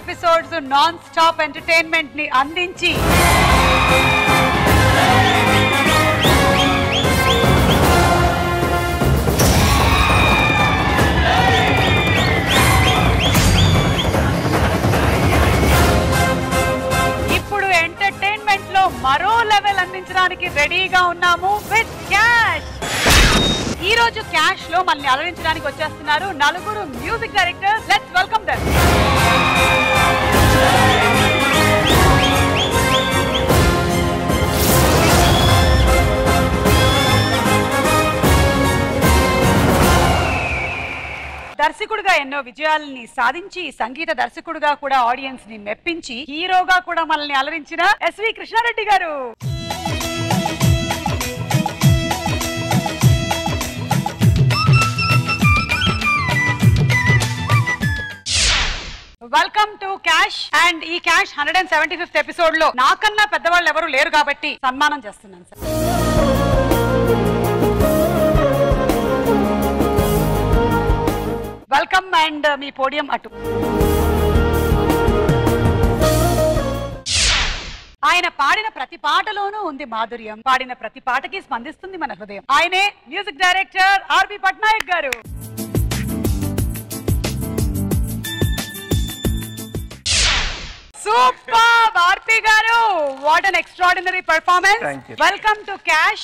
Episodes non stop entertainment ని అందించి ఇప్పుడు ఎంటర్టైన్మెంట్ లో మరో లెవెల్ అందించడానికి రెడీగా ఉన్నాము విత్ క్యాష్ ఈ రోజు క్యాష్ లో మనల్ని అలరించడానికి వచ్చేస్తున్నారు నలుగురు music directors let's welcome them దర్శకుడుగా ఎన్నో విజయాలని సాధించి సంగీత దర్శకుడుగా కూడా ఆడియన్స్ ని మెప్పించి హీరోగా కూడా మనల్ని అలరించిన S V Krishna Reddy garu welcome to Cash and ఈ Cash hundred and seventy fifth episode లో నాకన్నా పెద్దవాళ్ళు ఎవరు లేరు కాబట్టి సన్మానం చేస్తున్నాను సార్ వెల్కమ్ అండ్ మీ పోడియం అటు ఆయన పాడిన ప్రతి పాటలోనూ ఉంది మాధుర్యం పాడిన ప్రతి పాటకి స్పందిస్తుంది మన హృదయం ఆయనే మ్యూజిక్ డైరెక్టర్ ఆర్బి పట్నాయక్ గారు super R P garu what an extraordinary performance Thank you. Welcome to Cash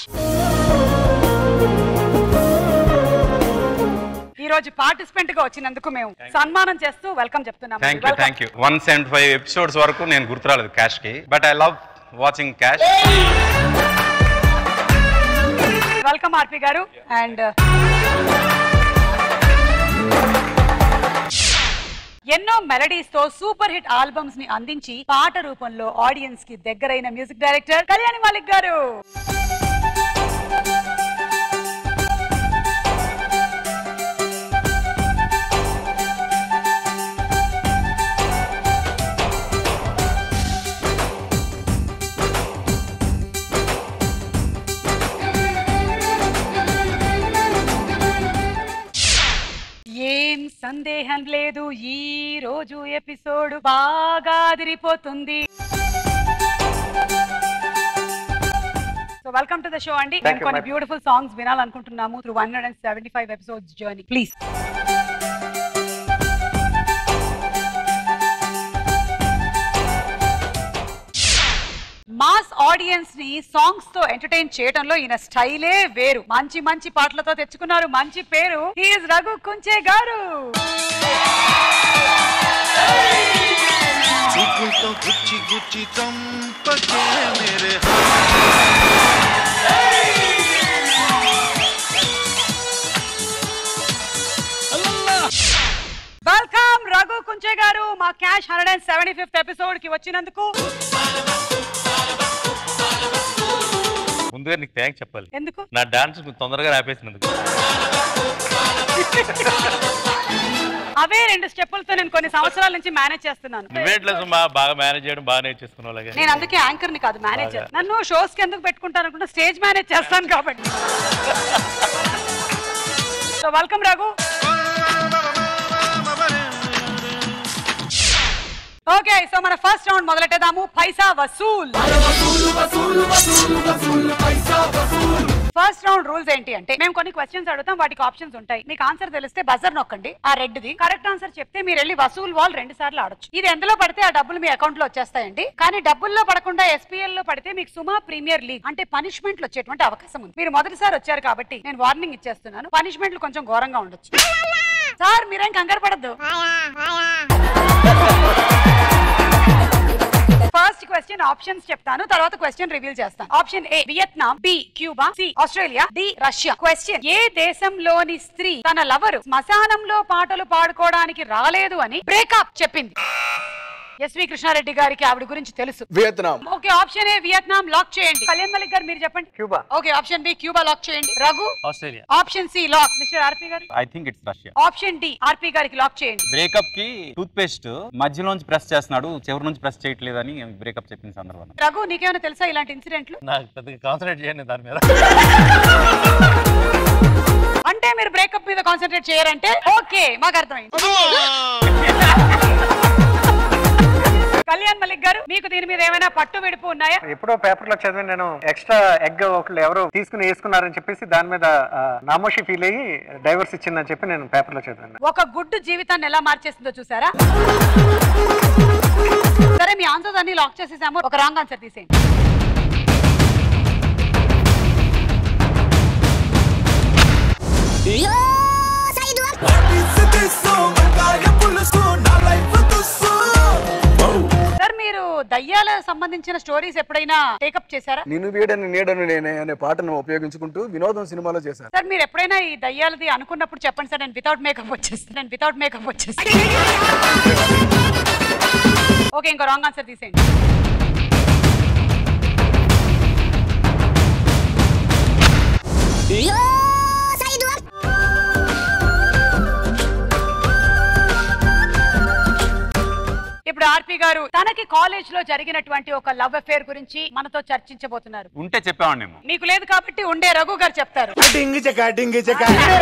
ఈ రోజు పార్టిసిపెంట్ గా వచ్చినందుకు మేము సన్మానం చేస్తూ వెల్కమ్ చెప్తున్నాం thank you thank you one seventy five episodes వరకు నేను గుర్తురాలేదు క్యాష్ కి but I love watching Cash welcome R P garu and ఎన్నో మెలడీస్ తో సూపర్ హిట్ ఆల్బమ్స్ ని అందించి పాట రూపంలో ఆడియన్స్ కి దగ్గరైన మ్యూజిక్ డైరెక్టర్ కళ్యాణి మాలిక్ గారు ఏం సందేహం లేదు ఈ రోజు ఎపిసోడ్ బాగా అదిరిపోతుంది so welcome to the show అండి Thank మేము you, కొన్ని madam. బ్యూటిఫుల్ సాంగ్స్ వినాలనుకుంటున్నాము through one hundred and seventy five episodes journey please mass audience ని సాంగ్స్ తో ఎంటర్టైన్ చేయడంలో ఈయన స్టైలే వేరు మంచి మంచి పాటలతో తెచ్చుకున్నారు మంచి పేరు హీఈస్ రఘు కుంచే గారు చూపులతో గుచ్చి గుచ్చి చంపకే మేరే వెల్కమ్ రఘు కుంచే గారు మా Cash hundred and seventy fifth episode కి వచ్చినందుకు ముందుగా నీకు థ్యాంక్స్ చెప్పాలి ఎందుకు నా డాన్స్ నువ్వు తొందరగా ఆపేసినందుకు అవే రెండు స్టెప్పులతో నేను కొన్ని సంవత్సరాల నుంచి మేనేజ్ చేస్తున్నాను నువ్వేంట్లో సుమా బాగా మేనేజ్ చేయడం బాగా నేర్చేసుకున్నావు అలాగే నేను అందుకే యాంకర్ ని కాదు మేనేజర్ నన్ను షోస్ కి ఎందుకు పెట్టుకుంటాను అనుకుంటే స్టేజ్ మేనేజ్ చేస్తాను కాబట్టి so welcome Raghu okay so మన ఫస్ట్ రౌండ్ మొదలెట్టేదాము పైసా వసూల్ ఫస్ట్ రౌండ్ రూల్స్ ఏంటి అంటే మేము కొన్ని క్వశ్చన్స్ అడుగుతాం వాటికి ఆప్షన్స్ ఉంటాయి మీకు ఆన్సర్ తెలిస్తే బజర్ నొక్కండి ఆ రెడ్ ది కరెక్ట్ ఆన్సర్ చెప్తే మీరు వెళ్ళి వసూల్ వాల్ రెండు సార్లు ఆడొచ్చు ఇది ఎందులో పడితే ఆ డబ్బులు మీ అకౌంట్ లో వచ్చేస్తాయండి కానీ డబ్బుల్లో పడకుండా ఎస్పీఎల్ లో పడితే మీకు సుమా ప్రీమియర్ లీగ్ అంటే పనిష్మెంట్లు వచ్చేటువంటి అవకాశం ఉంది మీరు మొదటిసారి వచ్చారు కాబట్టి నేను వార్నింగ్ ఇచ్చేస్తున్నాను పనిష్మెంట్లు కొంచెం ఘోరంగా ఉండొచ్చు సార్ మీరేం కంగారు పడద్దు ఫస్ట్ క్వశ్చన్ ఆప్షన్స్ చెప్తాను తర్వాత క్వశ్చన్ రివీల్ చేస్తాను option A Vietnam B Cuba C Australia D Russia question ఏ దేశంలోని స్త్రీ తన లవరు శ్మశానంలో పాటలు పాడుకోవడానికి రాలేదు అని బ్రేకప్ చెప్పింది ఎస్వి కృష్ణారెడ్డి గారికి ఆవిడ గురించి తెలుసు Vietnam okay option A Vietnam lock చేయండి కళ్యాణ్ మలిక్ గారు మీరు చెప్పండి Cuba okay option B Cuba lock చేయండి Raghu Australia option C lock mister R P garu I think it's Russia option D R P గారికి లాక్ చేయండి బ్రేకప్ కి టూత్ పేస్ట్ మధ్యలోంచి ప్రెస్ చేస్తున్నాడు చివరి నుంచి ప్రెస్ చేయట్లేదని బ్రేకప్ చెప్పిన సందర్భం రఘు నీకేమైనా తెలుసా ఇలాంటి ఇన్సిడెంట్లు నాకు పెద్దగా కాన్సన్ట్రేట్ చేయండి దాని మీద అంటే మీరు బ్రేకప్ మీద కాన్సన్ట్రేట్ చేయరంటే ఓకే మాకు అర్థమైంది కళ్యాణ్ మలిక్ గారు మీకు దీని మీద ఏమైనా పట్టు విడుపు ఉన్నాయా ఎప్పుడో పేపర్ లో చదివి నేను ఎక్స్ట్రా ఎగ్ ఒకళ్ళు ఎవరో తీసుకుని వేసుకున్నారని చెప్పేసి దాని మీద ఆ, నామోషి ఫీల్ అయ్యి డైవర్స్ ఇచ్చిందని చెప్పి నేను పేపర్ లో చదివాను ఒక గుడ్డు జీవితాన్ని ఎలా మార్చేసిందో చూసారా సరే మీ ఆన్సర్స్ అన్ని లాక్ చేసేసాము ఒక రాంగ్ ఆన్సర్ తీసేయండి సార్ మీరు దయ్యాల సంబంధించిన స్టోరీస్ ఎప్పుడైనా టేకప్ చేశారా నిన్ను వీడని నీడను నేనే అనే పాటను ఉపయోగించుకుంటూ వినోదం సినిమాలో చేశాను సార్ మీరు ఎప్పుడైనా ఈ దయ్యాలది అనుకున్నప్పుడు చెప్పండి సార్ నేను వితౌట్ మేకప్ వచ్చేస్తాను నేను వితౌట్ మేకప్ వచ్చేస్తాను ఓకే ఇంకో రాంగ్ ఆన్సర్ తీసేయండి ఇప్పుడు ఆర్పి గారు తనకి కాలేజ్ లో జరిగినటువంటి ఒక లవ్ అఫేర్ గురించి మనతో చర్చించబోతున్నారు ఉంటే చెప్పేవాడినేమో మీకు లేదు కాబట్టి ఉండే రఘు గారు చెప్తారు డింగి చెక్క డింగి చెక్క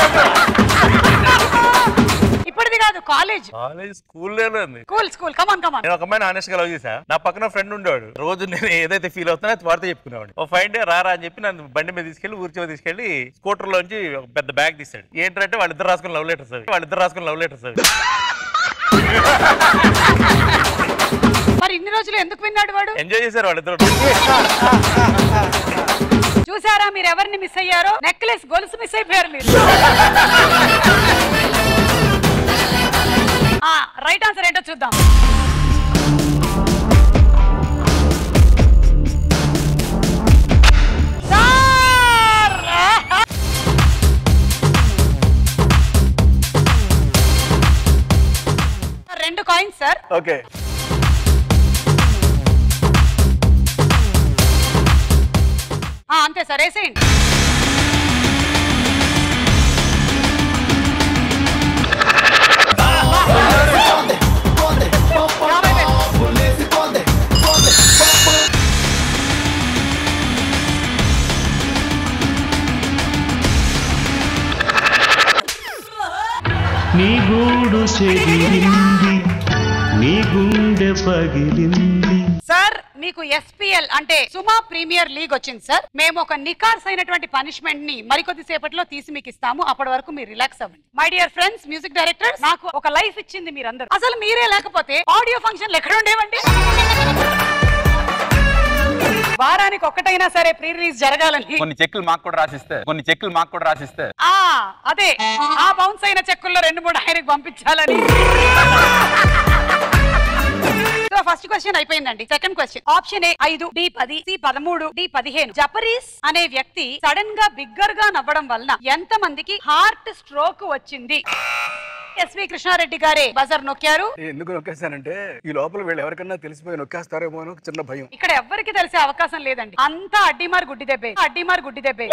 ఇప్పటిది కాదు కాలేజ్ కాలేజ్ స్కూల్లోనే ఉంది స్కూల్ స్కూల్ కమాన్ కమాన్ నేను ఒక అమ్మాయిని ఆనెస్ట్ గా లవ్ చేశా నా పక్కన ఫ్రెండ్ ఉండేవాడు రోజు నేను ఏదైతే ఫీల్ అవుతున్నా అది వాడితో చెప్పుకునేవాడు ఓ ఫైవ్ డే రారా అని చెప్పి నన్ను బండి మీద తీసుకెళ్లి ఊరి చివరి తీసుకెళ్లి స్కూటర్ లోంచి ఒక పెద్ద బ్యాగ్ తీసాడు ఏంటంటే వాళ్ళిద్దరు రాసుకుని లవ్ లెటర్స్ అవి వాళ్ళిద్దరు రాసుకుని లవ్ లెటర్స్ అవి మరి ఇన్ని రోజులు ఎందుకు విన్నాడు వాడు ఎంజాయ్ చేశారు వాళ్ళిద్దరు చూసారా మీరు ఎవరిని మిస్ అయ్యారో నెక్లెస్ గొలుసు మిస్ అయిపోయారు మీరు రైట్ ఆన్సర్ ఏంటో చూద్దాం సార్! రెండు కాయిన్స్ సార్ ఓకే ఆ, అంతే సార్ వేసేయండి నీ గూడు చెదిరింది నీ గుండె పగిలింది సార్ మీకు ఎస్పీఎల్ అంటే సుమా ప్రీమియర్ లీగ్ వచ్చింది సార్ మేము ఒక నికార్స్ అయినటువంటి పనిష్మెంట్ ని మరికొద్ది సేపట్లో తీసి మీకు ఇస్తాము అప్పటి వరకు మీరు రిలాక్స్ అవ్వండి my dear friends music director నాకు ఒక లైఫ్ ఇచ్చింది మీరందరూ అసలు మీరే లేకపోతే ఆడియో ఫంక్షన్లు ఎక్కడ ఉండేవండి వారానికి ఒక్కటైనా సరే ప్రీ రిలీజ్ జరగాలని కొన్ని చెక్కులు మాకు కూడా రాసిస్తే కొన్ని చెక్కులు మాకు కూడా రాసిస్తే ఆ అదే ఆ బౌన్స్ అయిన చెక్కుల్లో రెండు మూడు ఆయనకు పంపించాలని సో ఫస్ట్ క్వశ్చన్ అయిపోయిందండి సెకండ్ క్వశ్చన్ ఆప్షన్ ఏ ఐదు డి పది సి పదమూడు డి పదిహేను జపరీస్ అనే వ్యక్తి సడన్ గా బిగ్గర్ గా నవ్వడం వలన ఎంత మందికి హార్ట్ స్ట్రోక్ వచ్చింది ఎస్వి కృష్ణారెడ్డి గారే బజర్ నొక్కారు ఎందుకు నొక్కేస్తానంటే ఈ లోపల వీళ్ళు ఎవరికన్నా తెలిసిపోయి నొక్కేస్తారేమో అని ఒక చిన్న భయం ఇక్కడ ఎవ్వరికి తెలిసే అవకాశం లేదండి అంతా అడ్డిమార్ గుడ్డి దెబ్బే అడ్డిమార్ గుడ్డి దెబ్బే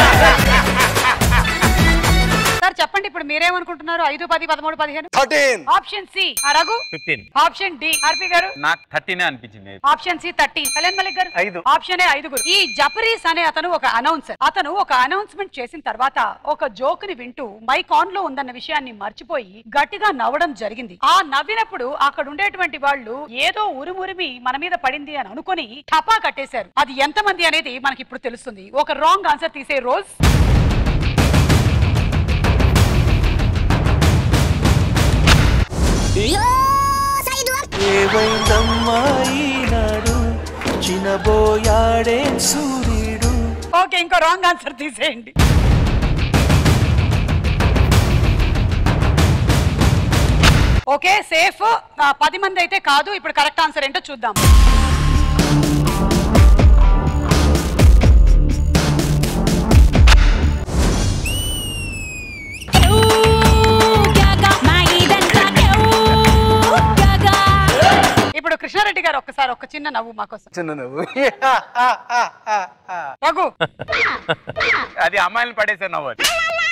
సార్ చెప్పండి ఇప్పుడు మీరేమనుకుంటున్నారు ఐదు పది పదమూడు పదిహేను thirteen option C Raghu fifteen option D R P garu నాకు థర్టీనే అనిపించింది option C thirteen Kalyan Malik garu ఐదు. ఆప్షన్ ఏ ఐదుగురు ఈ జపరీస్ అనే అతను ఒక అనౌన్సర్ అతను ఒక అనౌన్స్మెంట్ చేసిన తర్వాత ఒక జోక్ ని వింటూ మైక్ ఆన్ లో ఉందన్న విషయాన్ని మర్చిపోయి గట్టిగా నవ్వడం జరిగింది ఆ నవ్వినప్పుడు అక్కడ ఉండేటువంటి వాళ్ళు ఏదో ఉరుమురిమి మన మీద పడింది అని అనుకుని టపా కట్టేశారు అది ఎంతమంది అనేది మనకి ఇప్పుడు తెలుస్తుంది ఒక రాంగ్ ఆన్సర్ తీసే రోజ్ ఏమైందమ్మా ఈనాడు చినబోయాడే సూర్యుడు ఓకే ఇంకో రాంగ్ ఆన్సర్ తీసేయండి ఓకే సేఫ్ ఆ, పది మంది అయితే కాదు ఇప్పుడు కరెక్ట్ ఆన్సర్ ఏంటో చూద్దాం ఇప్పుడు కృష్ణారెడ్డి గారు ఒక్కసారి ఒక చిన్న నవ్వు మాకోసం చిన్న నువ్వు రఘు అది అమ్మాయిని పడేసే నవ్వు అది.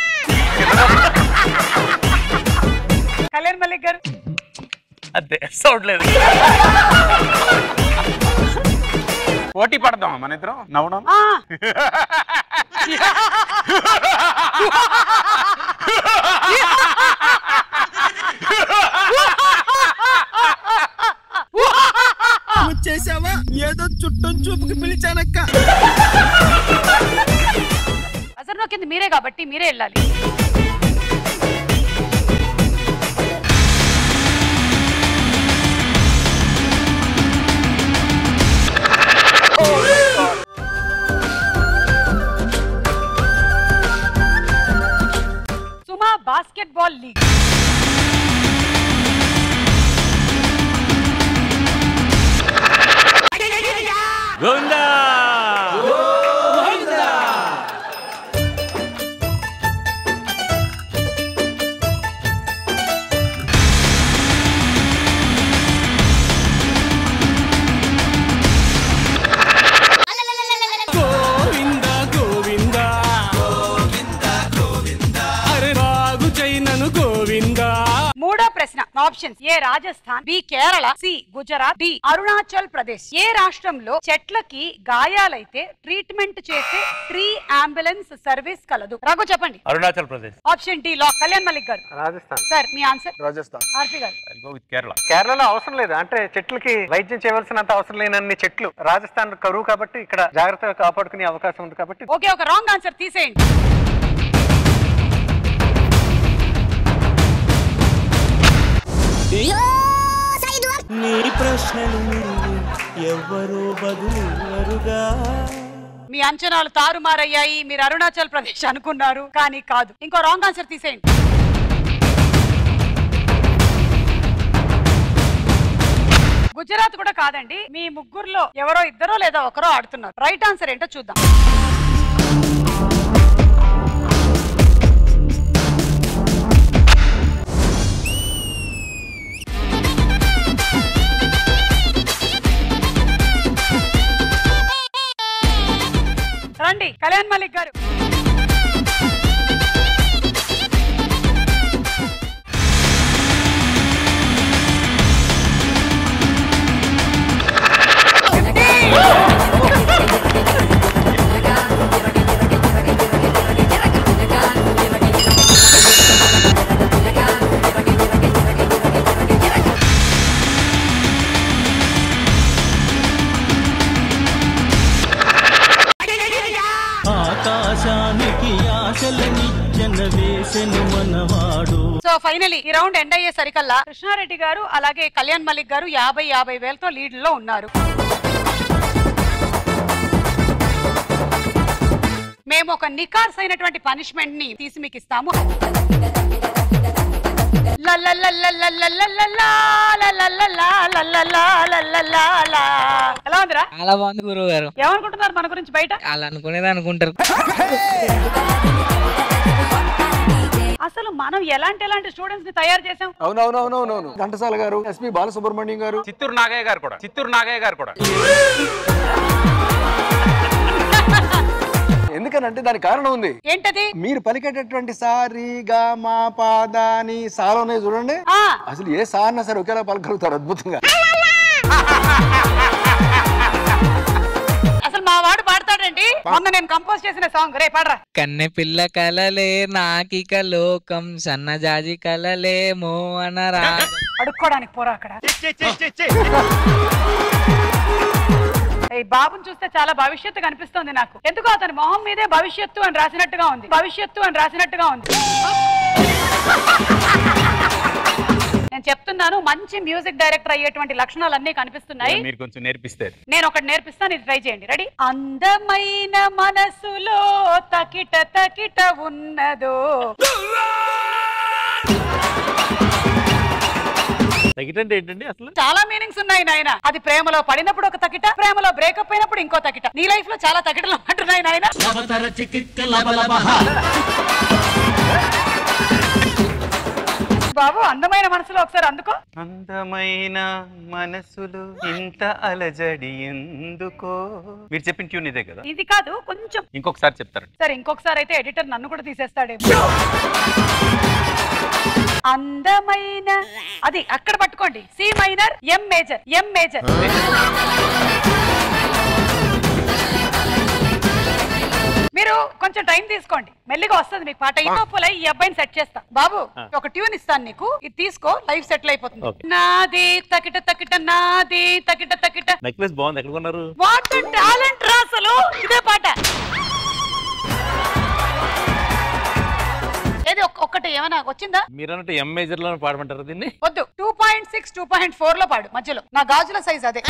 కళ్యాణ్ మల్లిక్ గారు అంతే సౌండ్ లేదు పోటీ పడదాం మన ఇద్దరం నవ్వడం ఆ. మళ్ళీ వెళ్ళాలి సుమా బాస్కెట్బాల్ లీగ్ గోవిందా గోవింద గోవింద అరే రాగు చైనను గోవింద మూడో ప్రశ్న options A Rajasthan B Kerala C Gujarat D Arunachal Pradesh ఏ రాష్ట్రంలో చెట్లకి గాయాలైతే ట్రీట్మెంట్ చేసే ట్రీ అంబులెన్స్ సర్వీస్ కలదు రఘు చెప్పండి అరుణాచల్ ప్రదేశ్ ఆప్షన్ డి లో కళ్యాణ్ మలిక్ గారు రాజస్థాన్ సార్ మీ answer Rajasthan R P garu go with Kerala కేరళలో అవసరం లేదు అంటే చెట్లకి వైద్యం చేయవలసినంత అవసరం లేనన్ని చెట్లు రాజస్థాన్ కరువు కాబట్టి ఇక్కడ జాగ్రత్తగా కాపాడుకునే అవకాశం ఉంది కాబట్టి ఓకే ఒక రాంగ్ ఆన్సర్ తీసేయండి నీ ప్రశ్నలు నీవు ఎవ్వరూ బదులువరుగా మీ అంచనాలు తారుమారయ్యాయి మీరు అరుణాచల్ ప్రదేశ్ అనుకున్నారు కానీ కాదు ఇంకో రాంగ్ ఆన్సర్ తీసేయండి గుజరాత్ కూడా కాదండి మీ ముగ్గురులో ఎవరో ఇద్దరో లేదా ఒకరో ఆడుతున్నారు రైట్ ఆన్సర్ ఏంటో చూద్దాం రండి కళ్యాణ్ మలిక్ గారు ఆకాశానికి ఆశల నిచ్చెన వేసెను మనవాడు సో ఫైనలీ ఈ రౌండ్ ఎండ్ అయ్యే సరికల్లా కృష్ణారెడ్డి గారు అలాగే కళ్యాణ్ మలిక్ గారు యాభై యాభై వేలతో లీడ్ లో ఉన్నారు మేము ఒక నికార్స్ అయినటువంటి పనిష్మెంట్ ని తీసి మీకు ఇస్తాము లల్లల్లల్లల్లల్లల్లల్లా, లల్లల్లల్లా, లల్లల్లా, లల్లల్లా. ఎలా ఉందిరా చాలా బాగుంది గురువు గారు ఏమనుకుంటున్నారు మన గురించి బయట వాళ్ళు అనుకునేది అనుకుంటారు అసలు మనం ఎలాంటి ఎలాంటి స్టూడెంట్స్ ని తయారు చేసాం అవునవునవునవును ఘంటసాల గారు ఎస్పి బాలసుబ్రహ్మణ్యం గారు చిత్తూరు నాగయ్య గారు కూడా చిత్తూరు నాగయ్య గారు కూడా ఎందుకనంటే దానికి కారణం ఉంది ఏంటది మీరు పలికేటటువంటి సారి గా మా పాదాని సాలో ఉన్నాయి చూడండి ఆ అసలు ఏ సా అన్నా సరే ఒకేలా పలకగలుగుతారు అద్భుతంగా అసలు మా వాడు పాడతాడండి మొన్న నేను కంపోజ్ చేసిన సాంగ్ రే పాడరా కన్నె పిల్ల కలలే నాకిక లోకం సన్నజాజి కలలే మోహన రాగం అడుక్కోడానికి పోరా అక్కడ ఈ బాబుని చూస్తే చాలా భవిష్యత్తు కనిపిస్తోంది నాకు ఎందుకో అతని మొహం మీదే భవిష్యత్తు అని రాసినట్టుగా ఉంది భవిష్యత్తు అని రాసినట్టుగా ఉంది నేను చెప్తున్నాను మంచి మ్యూజిక్ డైరెక్టర్ అయ్యేటువంటి లక్షణాలు అన్ని కనిపిస్తున్నాయి మీరు కొంచెం నేర్పిస్తే నేను ఒకటి నేర్పిస్తాను ఇది ట్రై చేయండి రెడీ అందమైన మనసులో తకిట తకిట ఉన్నదో తగ్గిటంటే ఏంటండి అసలు చాలా మీనింగ్స్ ఉన్నాయి నాయన అది ప్రేమలో పడినప్పుడు ఒక తకిట ప్రేమలో బ్రేకప్ అయినప్పుడు ఇంకో తకిట నీ లైఫ్ లో చాలా తకిటలు ఉంటున్నాయి నాయన బాబు అందమైన మనసులో ఒకసారి అందుకో అందమైన మనసులు ఇంత అలజడి ఎందుకో మీరు చెప్పిన ట్యూన్ ఇదే కదా ఇది కాదు కొంచెం ఇంకొకసారి చెప్తారు సరే ఇంకొకసారి అయితే ఎడిటర్ నన్ను కూడా తీసేస్తాడేమో అందమైన అది అక్కడ పట్టుకోండి C minor M major M major మీరు కొంచెం టైం తీసుకోండి మెల్లిగా వస్తుంది మీకు పాట ఈ లోపల ఈ అబ్బాయిని సెట్ చేస్తా బాబు ఒక ట్యూన్ ఇస్తాను నీకు ఇది తీసుకో లైఫ్ సెటిల్ అయిపోతుంది Okay. నాది తకిట తకిట నాది తకిట తకిట నెక్లెస్ బాగుంది ఎక్కడ కొన్నారు వాట్ టాలెంట్ రా అసలు ఇదే పాట ఒక్- ఒక్కటి ఏమైనా వచ్చిందా మీరు అన్నట్టు ఎం మేజర్ లో పాడమంటారు దీన్ని వద్దు two point six two point four లో పాడు మధ్యలో నా గాజుల సైజ్ అదే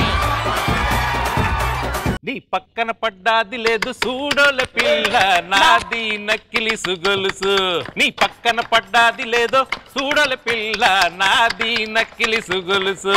నీ పక్కన పడ్డాది లేదు సూడోల పిల్ల నాది నక్కిలి సుగొలుసు నీ పక్కన పడ్డాది లేదో సూడోల పిల్ల నాది నక్కిలి సుగొలుసు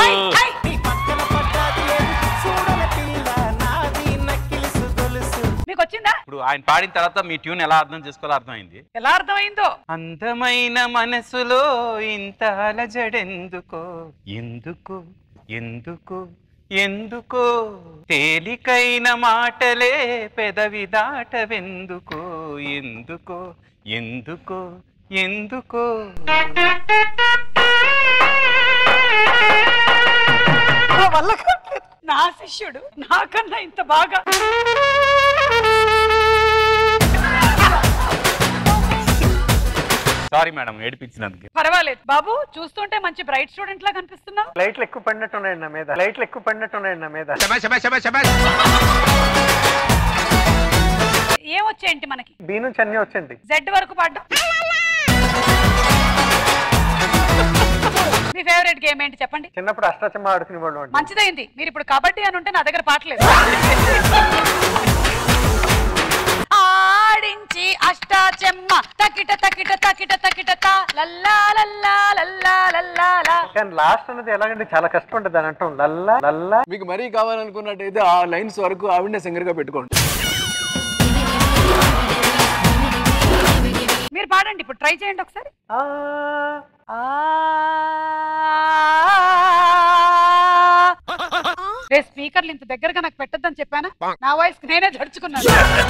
మీకు వచ్చిందా ఇప్పుడు ఆయన పాడిన తర్వాత మీ ట్యూన్ ఎలా అర్థం చేసుకోవాలో అర్థమైంది ఎలా అర్థమైందో అందమైన మనసులో ఇంత అలజడెందుకో ఎందుకు ఎందుకు ఎందుకో తేలికైన మాటలే పెదవి దాటవెందుకో ఎందుకో ఎందుకో ఎందుకో నా వల్ల కావట్లేదు. నా శిష్యుడు నాకన్నా ఇంత బాగా సారీ మేడం ఏడిపించినందుకు పర్వాలేదు బాబు చూస్తుంటే మంచి బ్రైట్ స్టూడెంట్ లా కనిపిస్తున్నావు లైట్లు ఎక్కువ పడినట్టు ఉన్నాయండి నా మీద లైట్లు ఎక్కువ పడినట్టు ఉన్నాయండి నా మీద ఏమొచ్చేయంటి మనకి బీ నుంచి అన్ని వచ్చండి జెడ్ వరకు పాడ్డం మీ ఫేవరెట్ గేమ్ ఏంటి చెప్పండి చిన్నప్పుడు అష్టాచమ్మ ఆడుకునే వాళ్ళు అండి మంచిదైంది మీరు ఇప్పుడు కబడ్డీ అని ఉంటే నా దగ్గర పాటలేదు ఆడించి అష్టాచెమ్మ తకిట తకిట తకిట తకిట తా లల్లా లల్లా లల్లా లల్లా లా. కానీ లాస్ట్ అన్నది ఎలాగండి చాలా కష్టం ఉంటుంది అని అంటాం లల్లా లల్లా మీకు మరీ కావాలనుకున్నట్టయితే ఆ లైన్స్ వరకు ఆవిడనే సింగర్ గా పెట్టుకోండి మీరు పాడండి ఇప్పుడు ట్రై చేయండి ఒకసారి ఆ, ఆ. రే స్పీకర్లు ఇంత దగ్గరగా నాకు పెట్టొద్దని చెప్పానా నా వాయిస్ నేనే జడుచుకున్నాను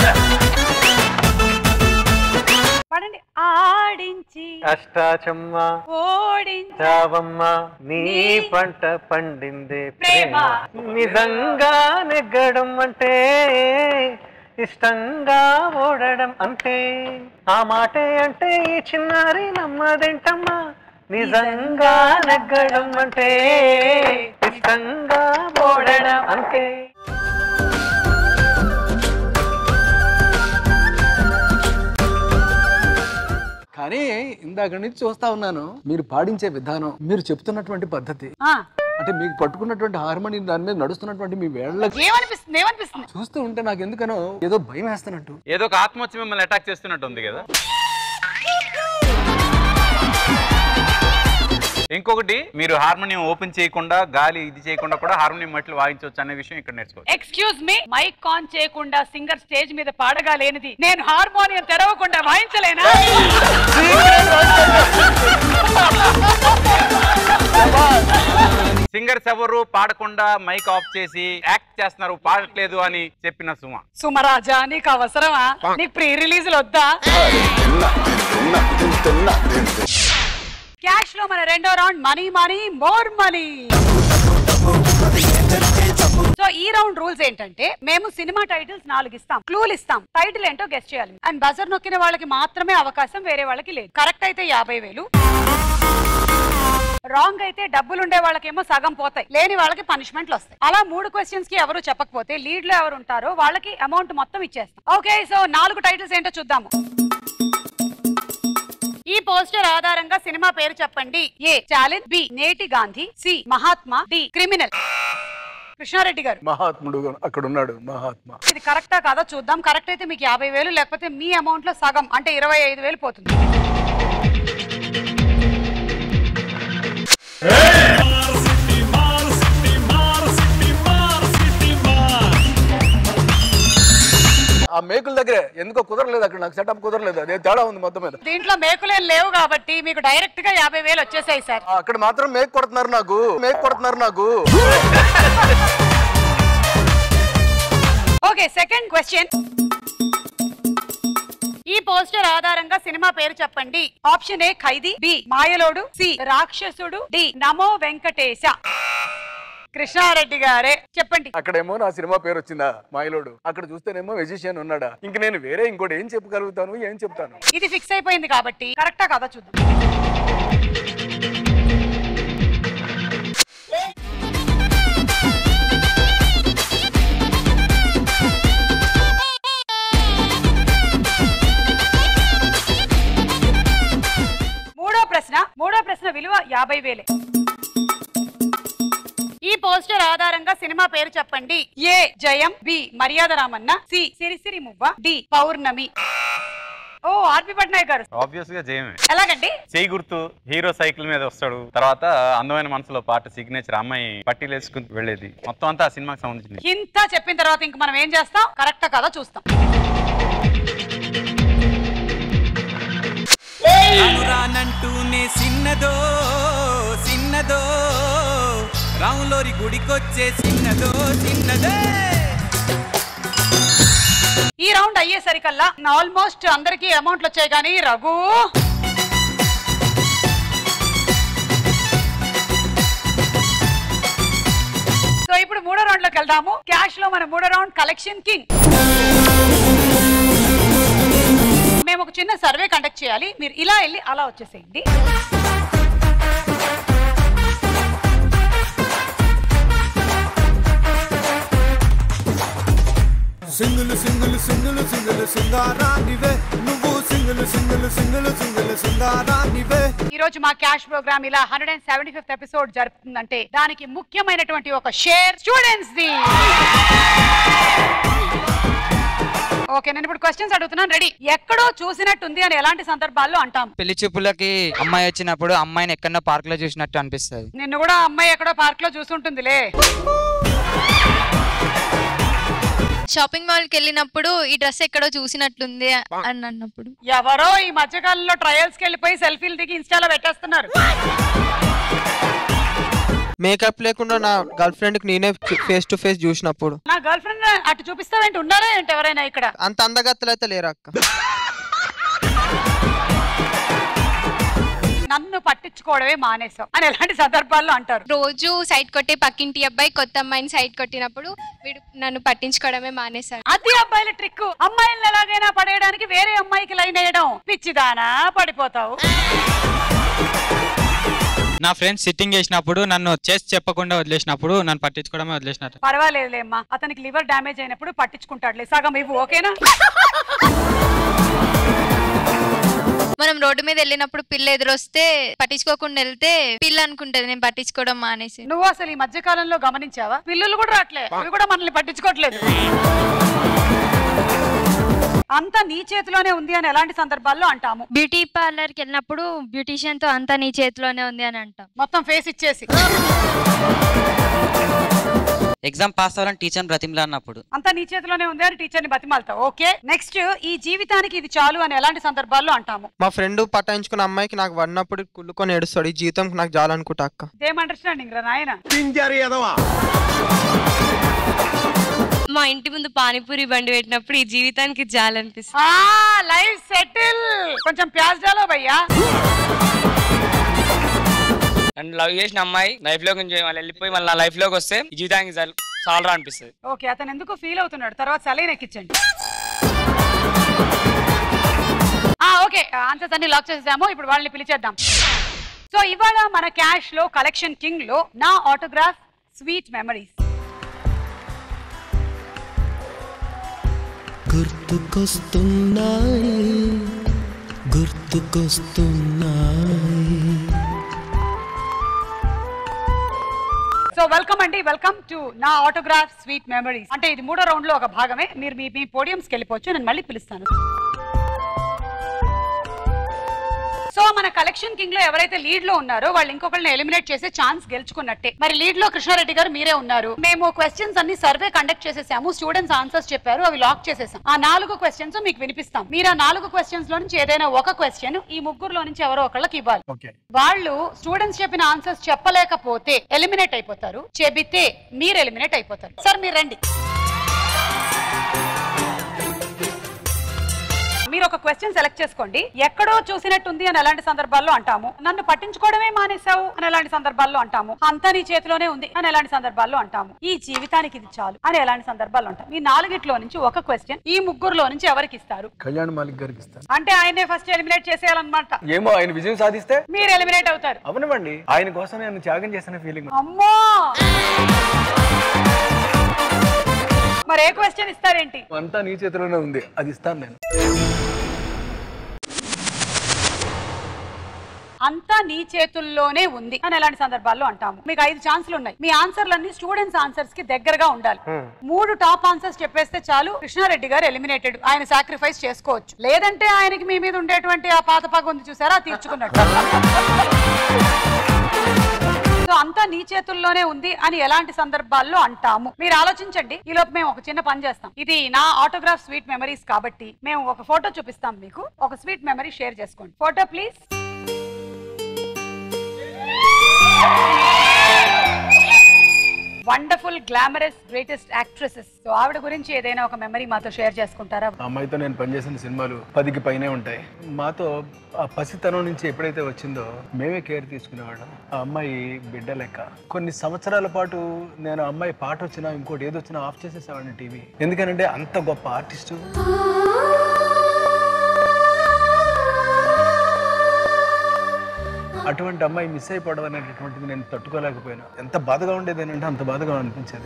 పాడండి ఆడించి అష్టాచమ్మ ఓడించి చావమ్మ నీ నీ పంట పండిందే ప్రేమ. ప్రేమ నిజంగా నెగ్గడం అంటే ఇష్టంగా ఓడడం అంటే ఆ మాటే అంటే ఈ చిన్నారి నమ్మదేంటమ్మా నిజంగా నెగ్గడం అంటే ఇష్టంగా ఓడడం అంటే కానీ ఇందాక నుంచి చూస్తా ఉన్నాను మీరు పాడించే విధానం మీరు చెప్తున్నటువంటి పద్ధతి ఆ, అంటే మీకు పట్టుకున్నటువంటి హార్మోని దాని మీద నడుస్తున్నటువంటి మీ వేళ్ళ ఏమనిపిస్తుంది ఏమనిపిస్తుంది చూస్తూ ఉంటే నాకు ఎందుకనో ఏదో భయం వేస్తున్నట్టు ఏదో ఒక ఆత్మ వచ్చి మిమ్మల్ని అటాక్ చేస్తున్నట్టు ఉంది కదా ఇంకొకటి మీరు హార్మోనియం ఓపెన్ చేయకుండా గాలి ఇది చేయకుండా కూడా హార్మోనియం మట్లు వాయించవచ్చు అనే విషయం ఇక్కడ నేర్చుకోవచ్చు ఎక్స్క్యూజ్ మీ మైక్ ఆన్ చేయకుండా సింగర్ స్టేజ్ మీద పాడగా లేనిది నేను హార్మోనియం తెరవకుండా వాయించలేనా సింగర్స్ ఎవరు పాడకుండా మైక్ ఆఫ్ చేసి యాక్ట్ చేస్తున్నారు పాడట్లేదు అని చెప్పిన సుమ సుమరాజా నీకు అవసరమా నీకు ప్రీ రిలీజ్ వద్దా క్యాష్ లో మన రెండో round money money more money so ఈ రౌండ్ రూల్స్ ఏంటంటే మేము సినిమా టైటిల్స్ నాలుగు ఇస్తాం క్లూలు ఇస్తాం టైటిల్ ఏంటో గెస్ట్ చేయాలి అండ్ బజర్ నొక్కిన వాళ్ళకి మాత్రమే అవకాశం వేరే వాళ్ళకి లేదు కరెక్ట్ అయితే యాభై వేలు రాంగ్ అయితే డబ్బులు ఉండే వాళ్ళకేమో సగం పోతాయి లేని వాళ్ళకి పనిష్మెంట్లు వస్తాయి అలా మూడు క్వశ్చన్స్ కి ఎవరు చెప్పకపోతే లీడ్ లో ఎవరు ఉంటారో వాళ్ళకి అమౌంట్ మొత్తం ఇచ్చేస్తాం ఓకే సో నాలుగు టైటిల్స్ ఏంటో చూద్దాము ఈ పోస్టర్ ఆధారంగా సినిమా పేరు చెప్పండి ఏ చాలిన్ బి నేటి Gandhi C Mahatma D criminal Krishnareddy గారు మహాత్ముడు అక్కడ ఉన్నాడు మహాత్మా ఇది కరెక్టా కాదా చూద్దాం కరెక్ట్ అయితే మీకు యాభై వేలు లేకపోతే మీ అమౌంట్ లో సగం అంటే ఇరవై ఐదు వేలు పోతుంది ఆ మేకుల దగ్గరే ఎందుకో కుదరలేదు అక్కడ నాకు సెటప్ కుదరలేదు అదే తేడా ఉంది మొత్తం మీద దీంట్లో మేకులేం లేవు కాబట్టి మీకు డైరెక్ట్ గా యాభై వేలు వచ్చేసాయి సార్ ఆ, అక్కడ మాత్రం మేక్ కొడుతున్నారు నాకు మేక్ కొడుతున్నారు నాకు ఓకే సెకండ్ క్వశ్చన్ ఈ పోస్టర్ ఆధారంగా సినిమా పేరు చెప్పండి option A Khaidi B Mayalodu C Rakshasudu D Namo Venkatesa Krishna Reddy గారే చెప్పండి అక్కడేమో నా సినిమా పేరు వచ్చిందా మాయలోడు అక్కడ చూస్తేనేమో వెజిషియన్ ఉన్నాడా ఇంక నేను వేరే ఇంకోటి ఏం చెప్పగలుగుతాను ఏం చెప్తాను ఇది ఫిక్స్ అయిపోయింది కాబట్టి కరెక్టా కదా చూద్దాం మూడో ప్రశ్న విలువ యాభై వేలే ఈ పోస్టర్ ఆధారంగా సినిమా పేరు చెప్పండి ఏ Jayam B Maryada Ramanna C Sirisiri Muvva D Pournami ఓ ఆర్పి పట్నాయక్ గారు ఆబ్వియస్ గా జయమే ఎలాగండి చేయి గుర్తు హీరో సైకిల్ మీద వస్తాడు తర్వాత అందమైన మనసులో పాట సిగ్నేచర్ అమ్మాయి పట్టీలు వేసుకుని వెళ్ళేది మొత్తం అంతా ఆ సినిమాకి సంబంధించింది ఇంత చెప్పిన తర్వాత ఇంక మనం ఏం చేస్తాం కరెక్ట్ కదా చూస్తాం రానంటూనే సిన్నదో సిన్నదో రాములోరి గుడికొచ్చే సిన్నదో సిన్నదే ఈ రౌండ్ అయ్యేసరికల్లా ఆల్మోస్ట్ అందరికి అమౌంట్లు వచ్చాయి కానీ రఘు సో ఇప్పుడు మూడో రౌండ్ లోకి వెళ్దాము క్యాష్ లో మన మూడో రౌండ్ కలెక్షన్ కింగ్ మేము ఒక చిన్న సర్వే కండక్ట్ చేయాలి మీరు ఇలా వెళ్ళి అలా వచ్చేసేయండి సింగులు సింగులు సింగులు సింగులు సింగారానివే నువ్వు సింగులు సింగులు సింగులు సింగులు సింగారానివే ఈ రోజు మా క్యాష్ ప్రోగ్రామ్ ఇలా hundred and seventy fifth episode జరుపుతుందంటే దానికి ముఖ్యమైనటువంటి ఒక షేర్ స్టూడెంట్స్ ది ఓకే నేను ఇప్పుడు క్వశ్చన్స్ అడుగుతున్నాను రెడీ ఎక్కడో చూసినట్టుంది అని ఎలాంటి సందర్భాల్లో అంటాం పెళ్లి చూపులకి అమ్మాయి వచ్చినప్పుడు అమ్మాయిని ఎక్కడో పార్క్ లో చూసినట్టు అనిపిస్తుంది నిన్ను కూడా ఆ అమ్మాయి ఎక్కడో పార్క్ లో చూసుంటుందిలే షాపింగ్ మాల్ కి వెళ్ళినప్పుడు ఈ డ్రెస్ ఎక్కడో చూసినట్లుంది అని అన్నప్పుడు ఎవరో ఈ మధ్యకాలంలో ట్రయల్స్ కి వెళ్ళిపోయి సెల్ఫీలు దిగి ఇన్స్టాలో పెట్టేస్తున్నారు మేకప్ లేకుండా నా గర్ల్ ఫ్రెండ్ కి నేనే ఫేస్ టు ఫేస్ చూసినప్పుడు నా గర్ల్ ఫ్రెండ్ అటు చూపిస్తావేంటి ఉన్నారా ఏంటి ఎవరైనా ఇక్కడ అంత అందగత్తలు అయితే లేరు అక్క నన్ను పట్టించుకోవడమే మానేసావు అని ఎలాంటి సందర్భాల్లో అంటారు రోజు సైడ్ కొట్టే పక్కింటి అబ్బాయి కొత్త అమ్మాయిని సైడ్ కొట్టినప్పుడు వీడు నన్ను పట్టించుకోవడమే మానేశాడు అది అబ్బాయిల ట్రిక్ అమ్మాయిలను ఎలాగైనా పడేయడానికి వేరే అమ్మాయికి లైన్ వేయడం పిచ్చిదానా పడిపోతావు నా ఫ్రెండ్స్ సిట్టింగ్ చేసినప్పుడు నన్ను చేసి చెప్పకుండా వదిలేసినప్పుడు నన్ను పట్టించుకోవడమే వదిలేసినట్టు పర్వాలేదులే అమ్మా అతనికి లివర్ డ్యామేజ్ అయినప్పుడు పట్టించుకుంటాడులే సగం ఇవ్వు ఓకేనా మనం రోడ్డు మీద వెళ్ళినప్పుడు పిల్ల ఎదురొస్తే పట్టించుకోకుండా వెళ్తే పిల్ల అనుకుంటది నేను పట్టించుకోవడం మానేసి నువ్వు అసలు ఈ మధ్య కాలంలో గమనించావా పిల్లులు కూడా రావట్లే అవి కూడా మనల్ని పట్టించుకోవట్లేదు అంతా నీ చేతిలోనే ఉంది అని ఎలాంటి సందర్భాల్లో అంటాము బ్యూటీ పార్లర్ కి వెళ్ళినప్పుడు బ్యూటీషియన్ తో అంతా నీ చేతిలోనే ఉంది అని అంటాం మొత్తం ఫేస్ ఇచ్చేసి ఎగ్జామ్ పాస్ అవ్వాలని టీచర్ బ్రతిమలా అన్నప్పుడు అంతా నీ చేతిలోనే ఉంది అని టీచర్ని బతిమాలతావు ఓకే నెక్స్ట్ ఈ జీవితానికి ఇది చాలు అని ఎలాంటి సందర్భాల్లో అంటాము మా ఫ్రెండ్ పటాయించుకున్న అమ్మాయికి నాకు పడినప్పుడు కుళ్ళుకొని ఏడుస్తాడు ఈ జీవితం నాకు చాలనుకుంటా అక్క సేమ్ అండర్స్టాండింగ్ రా నాయన మా ఇంటి ముందు పానీపూరి బండి పెట్టినప్పుడు ఈ జీవితానికి జాలనిపిస్తుంది ఆ లైఫ్ సెటిల్ కొంచెం ప్యాజ్ డాలో భయ్యా అండ్ లవ్ చేసిన అమ్మాయి లైఫ్ లో నుంచి మళ్ళీ వెళ్ళిపోయి మళ్ళీ నా లైఫ్ లోకి వస్తే ఈ జీవితానికి చాలు- చాలరా అనిపిస్తుంది ఓకే అతను ఎందుకు ఫీల్ అవుతున్నాడు తర్వాత సలైన్ ఎక్కించండి ఆ ఓకే ఆన్సర్స్ అన్ని లాక్ చేసేసాము ఇప్పుడు వాళ్ళని పిలిచేద్దాం సో ఇవాళ మన క్యాష్ లో కలెక్షన్ కింగ్ లో నా ఆటోగ్రాఫ్ స్వీట్ మెమరీస్ గుర్తుకొస్తున్నాయి గుర్తుకొస్తున్నాయి సో వెల్కమ్ అండి వెల్కమ్ టు నా ఆటోగ్రాఫ్ స్వీట్ మెమరీస్ అంటే ఇది మూడో రౌండ్ లో ఒక భాగమే మీరు మీ మీ పోడియంస్కి వెళ్ళిపోవచ్చు నేను మళ్ళీ పిలుస్తాను సో మన కలెక్షన్ కింగ్ లో ఎవరైతే లీడ్ లో ఉన్నారో వాళ్ళు ఇంకొకరిని ఎలిమినేట్ చేసే ఛాన్స్ గెలుచుకున్నట్టే మరి లీడ్ లో కృష్ణారెడ్డి గారు మీరే ఉన్నారు మేము క్వశ్చన్స్ అన్ని సర్వే కండక్ట్ చేసేసాము స్టూడెంట్స్ ఆన్సర్స్ చెప్పారు అవి లాక్ చేసేసాం ఆ నాలుగు క్వశ్చన్స్ మీకు వినిపిస్తాం మీరు ఆ నాలుగు క్వశ్చన్స్ లో నుంచి ఏదైనా ఒక క్వశ్చన్ ఈ ముగ్గురులో నుంచి ఎవరో ఒకళ్ళకి ఇవ్వాలి వాళ్ళు స్టూడెంట్స్ చెప్పిన ఆన్సర్స్ చెప్పలేకపోతే ఎలిమినేట్ అయిపోతారు చెబితే మీరు ఎలిమినేట్ అయిపోతారు సార్ మీరు రండి మీరు ఒక క్వశ్చన్ సెలెక్ట్ చేసుకోండి ఎక్కడో చూసినట్టుంది అని ఎలాంటి సందర్భాల్లో అంటాము నన్ను పట్టించుకోవడమే మానేశావు అని ఎలాంటి సందర్భాల్లో అంటాము అంతా నీ చేతిలోనే ఉంది అని ఎలాంటి సందర్భాల్లో అంటాము ఈ జీవితానికి ఇది చాలు అని ఎలాంటి సందర్భాల్లో అంటాం ఈ నాలుగిట్లో నుంచి ఒక క్వశ్చన్ ఈ ముగ్గురులో నుంచి ఎవరికి ఇస్తారు కళ్యాణ్ మాలిక్ గారికి ఇస్తాను అంటే ఆయనే ఫస్ట్ ఎలిమినేట్ చేసేయాలన్నమాట ఏమో ఆయన విజయం సాధిస్తే మీరు ఎలిమినేట్ అవుతారు అవనివ్వండి ఆయన కోసం నేను త్యాగం చేసిన ఫీలింగ్ అమ్మో మరి ఏ క్వశ్చన్ ఇస్తారేంటి అంతా నీ చేతిలోనే ఉంది అది ఇస్తాను నేను అంతా నీ చేతుల్లోనే ఉంది అని ఎలాంటి సందర్భాల్లో అంటాము మీకు ఐదు ఛాన్సులు ఉన్నాయి మీ ఆన్సర్లన్నీ స్టూడెంట్స్ ఆన్సర్స్ కి దగ్గరగా ఉండాలి మూడు టాప్ ఆన్సర్స్ చెప్పేస్తే చాలు కృష్ణారెడ్డి గారు ఎలిమినేటెడ్ ఆయన సాక్రిఫైస్ చేసుకోవచ్చు లేదంటే ఆయనకి మీ మీద ఉండేటువంటి ఆ పాత పగ ఉంది చూసారా అది తీర్చుకున్నట్టు సో అంతా నీ చేతుల్లోనే ఉంది అని ఎలాంటి సందర్భాల్లో అంటాము మీరు ఆలోచించండి ఈ లోపు మేము ఒక చిన్న పని చేస్తాం ఇది నా ఆటోగ్రాఫ్ స్వీట్ మెమరీస్ కాబట్టి మేము ఒక ఫోటో చూపిస్తాం మీకు ఒక స్వీట్ మెమరీ షేర్ చేసుకోండి photo please wonderful glamorous greatest actresses so ఆవిడ గురించి ఏదైనా ఒక మెమరీ మాతో షేర్ చేసుకుంటారా ఆ అమ్మాయితో నేను పనిచేసిన సినిమాలు పదికి పైనే ఉంటాయి మాతో ఆ పసితనం నుంచి ఎప్పుడైతే వచ్చిందో మేమే కేర్ తీసుకునేవాళ్ళం ఆ అమ్మాయి బిడ్డ లెక్క కొన్ని సంవత్సరాల పాటు నేను ఆ అమ్మాయి పాట వచ్చినా ఇంకోటి ఏది వచ్చినా ఆఫ్ చేసేసేవాడిని టీవీ ఎందుకనంటే అంత గొప్ప ఆర్టిస్టు అటువంటి అమ్మాయి మిస్ అయిపోవడం అనేటటువంటిది నేను తట్టుకోలేకపోయినా ఎంత బాధగా ఉండేది ఏంటంటే అంత బాధగా అనిపించేది